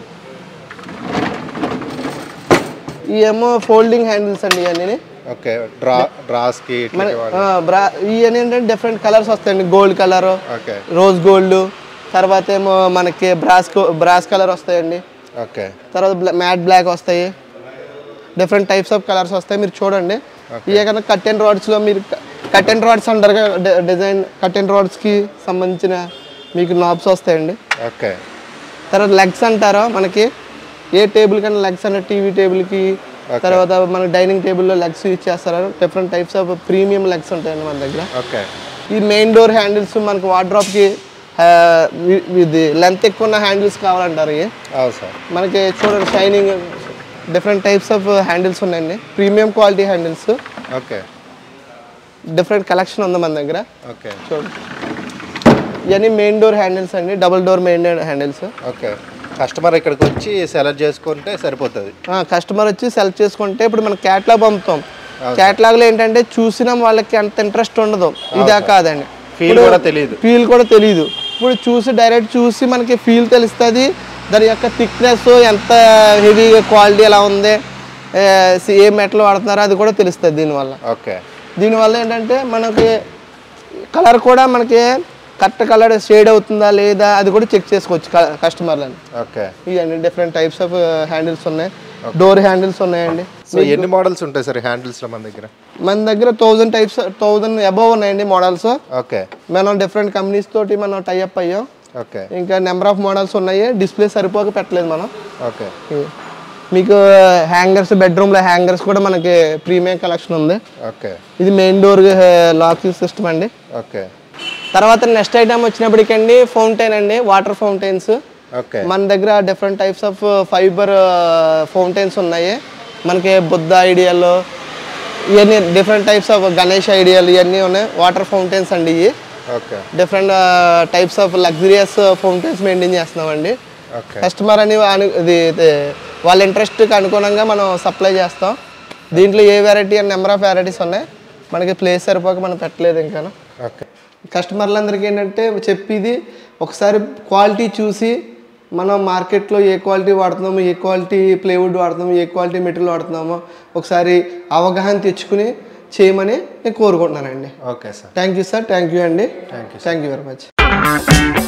[SPEAKER 1] ఈ ఏమో ఫోల్డింగ్ హ్యాండిల్స్ అండి ఇవన్నీ
[SPEAKER 2] ఓకే డ్రా డ్రాస్కి
[SPEAKER 1] మన
[SPEAKER 2] ఇట్లా
[SPEAKER 1] ఆ, బ్రా ఇవన్నీ ఏంటంటే డిఫరెంట్ కలర్స్ వస్తాయండి gold colour
[SPEAKER 2] okay
[SPEAKER 1] rose gold తర్వాత ఏమో మనకి బ్రాస్ బ్రాస్ కలర్ వస్తాయండి
[SPEAKER 2] ఓకే
[SPEAKER 1] తర్వాత మ్యాట్ బ్లాక్ వస్తాయి డిఫరెంట్ టైప్స్ ఆఫ్ కలర్స్ వస్తాయి మీరు చూడండి ఇవే కన్నా కట్ అండ్ రాడ్స్లో మీరు కట్ అండ్ రాడ్స్ అంటారు కదా డిజైన్ కట్ అండ్ రాడ్స్కి సంబంధించిన మీకు నాబ్స్ వస్తాయండి
[SPEAKER 2] ఓకే
[SPEAKER 1] తర్వాత లెగ్స్ అంటారా మనకి ఏ టేబుల్ కన్నా లెగ్స్ అంటే టీవీ టేబుల్కి తర్వాత మన డైనింగ్ టేబుల్లో లెగ్స్ యూజ్ చేస్తారు different types of premium legs ఉంటాయండి మన దగ్గర
[SPEAKER 2] ఓకే
[SPEAKER 1] ఈ మెయిన్ డోర్ హ్యాండిల్స్ మనకు వార్డ్రాప్కి ఇది లెంత్ ఎక్కువ ఉన్న హ్యాండిల్స్ కావాలంటారు ఇవి
[SPEAKER 2] అవును సార్
[SPEAKER 1] మనకి చూడండి shining different types of handles ఉన్నాయండి premium quality handles
[SPEAKER 2] okay
[SPEAKER 1] different collection ఉంది మన దగ్గర
[SPEAKER 2] ఓకే
[SPEAKER 1] చూడండి ఇవన్నీ మెయిన్ డోర్ హ్యాండిల్స్ అండి double door main handles
[SPEAKER 2] okay customer ఇక్కడికి వచ్చి సెలెక్ట్ చేసుకుంటే సరిపోతుంది
[SPEAKER 1] కస్టమర్ వచ్చి సెలెక్ట్ చేసుకుంటే ఇప్పుడు మనం క్యాట్లాగ్ పంపుతాం క్యాట్లాగ్లో ఏంటంటే చూసిన వాళ్ళకి అంత ఇంట్రెస్ట్ ఉండదు ఇదా కాదండి
[SPEAKER 2] ఫీల్ కూడా తెలియదు
[SPEAKER 1] ఫీల్ కూడా తెలియదు ఇప్పుడు చూసి డైరెక్ట్ చూసి మనకి ఫీల్ తెలుస్తుంది దాని యొక్క థిక్నెస్ ఎంత హెవీ క్వాలిటీ ఎలా ఉంది ఏ, ఏ మెటల్ వాడుతున్నారో అది కూడా తెలుస్తుంది దీనివల్ల
[SPEAKER 2] ఓకే
[SPEAKER 1] దీనివల్ల ఏంటంటే మనకి కలర్ కూడా మనకి కరెక్ట్ కలర్ షేడ్ అవుతుందా లేదా అది కూడా చెక్ చేసుకోవచ్చు కస్టమర్లని
[SPEAKER 2] ఓకే
[SPEAKER 1] ఇవన్నీ డిఫరెంట్ టైప్స్ ఆఫ్ హ్యాండిల్స్ ఉన్నాయి డోర్ హ్యాండిల్స్ ఉన్నాయండి
[SPEAKER 2] సో ఎన్ని మోడల్స్ ఉంటాయి సార్ హ్యాండిల్స్లో మన దగ్గర
[SPEAKER 1] మన దగ్గర థౌజండ్ టైప్స్ థౌజండ్ అబవ్ ఉన్నాయండి మోడల్స్
[SPEAKER 2] ఓకే
[SPEAKER 1] మనం డిఫరెంట్ కంపెనీస్ తోటి మనం టైఅప్ అయ్యాం
[SPEAKER 2] ఓకే
[SPEAKER 1] ఇంకా నెంబర్ ఆఫ్ మోడల్స్ ఉన్నాయి డిస్ప్లే సరిపోక పెట్టలేదు మనం
[SPEAKER 2] ఓకే
[SPEAKER 1] ఇది. మీకు హ్యాంగర్స్ బెడ్రూమ్లో హ్యాంగర్స్ కూడా మనకి ప్రీమియం కలెక్షన్ ఉంది
[SPEAKER 2] ఓకే
[SPEAKER 1] ఇది మెయిన్ డోర్ లాక్ సిస్టమ్ అండి
[SPEAKER 2] ఓకే
[SPEAKER 1] తర్వాత నెక్స్ట్ ఐటమ్ వచ్చినప్పటికండి ఫౌంటైన్ అండి వాటర్ ఫౌంటైన్స్
[SPEAKER 2] ఓకే
[SPEAKER 1] మన దగ్గర different types of fibre fountains ఉన్నాయి మనకి బుద్ధ ఐడియల్ ఇవన్నీ different types of Ganesh idol ఇవన్నీ ఉన్నాయి వాటర్ ఫౌంటైన్స్ అండి ఇవి
[SPEAKER 2] okay
[SPEAKER 1] different types of luxurious fountains maintain చేస్తున్నామండి
[SPEAKER 2] ఓకే
[SPEAKER 1] కస్టమర్ అని అను- ఇది ఇది వాళ్ళ ఇంట్రెస్ట్కి అనుగుణంగా మనం సప్లై చేస్తాం దీంట్లో ఏ variety and number of varieties ఉన్నాయి మనకి ప్లేస్ సరిపోక మనం పెట్టలేదు ఇంకా
[SPEAKER 2] ఓకే
[SPEAKER 1] కస్టమర్లందరికీ ఏంటంటే చెప్పేది ఒకసారి క్వాలిటీ చూసి మనం మార్కెట్లో ఏ క్వాలిటీ వాడుతున్నామో ఏ క్వాలిటీ ప్లేవుడ్ వాడుతున్నామో ఏ క్వాలిటీ మెటీరియల్ వాడుతున్నామో ఒకసారి అవగాహన తెచ్చుకుని చేయమని నేను కోరుకుంటున్నానండి
[SPEAKER 2] okay sir
[SPEAKER 1] thank you sir thank you అండి థ్యాంక్ యూ వెరీ మచ్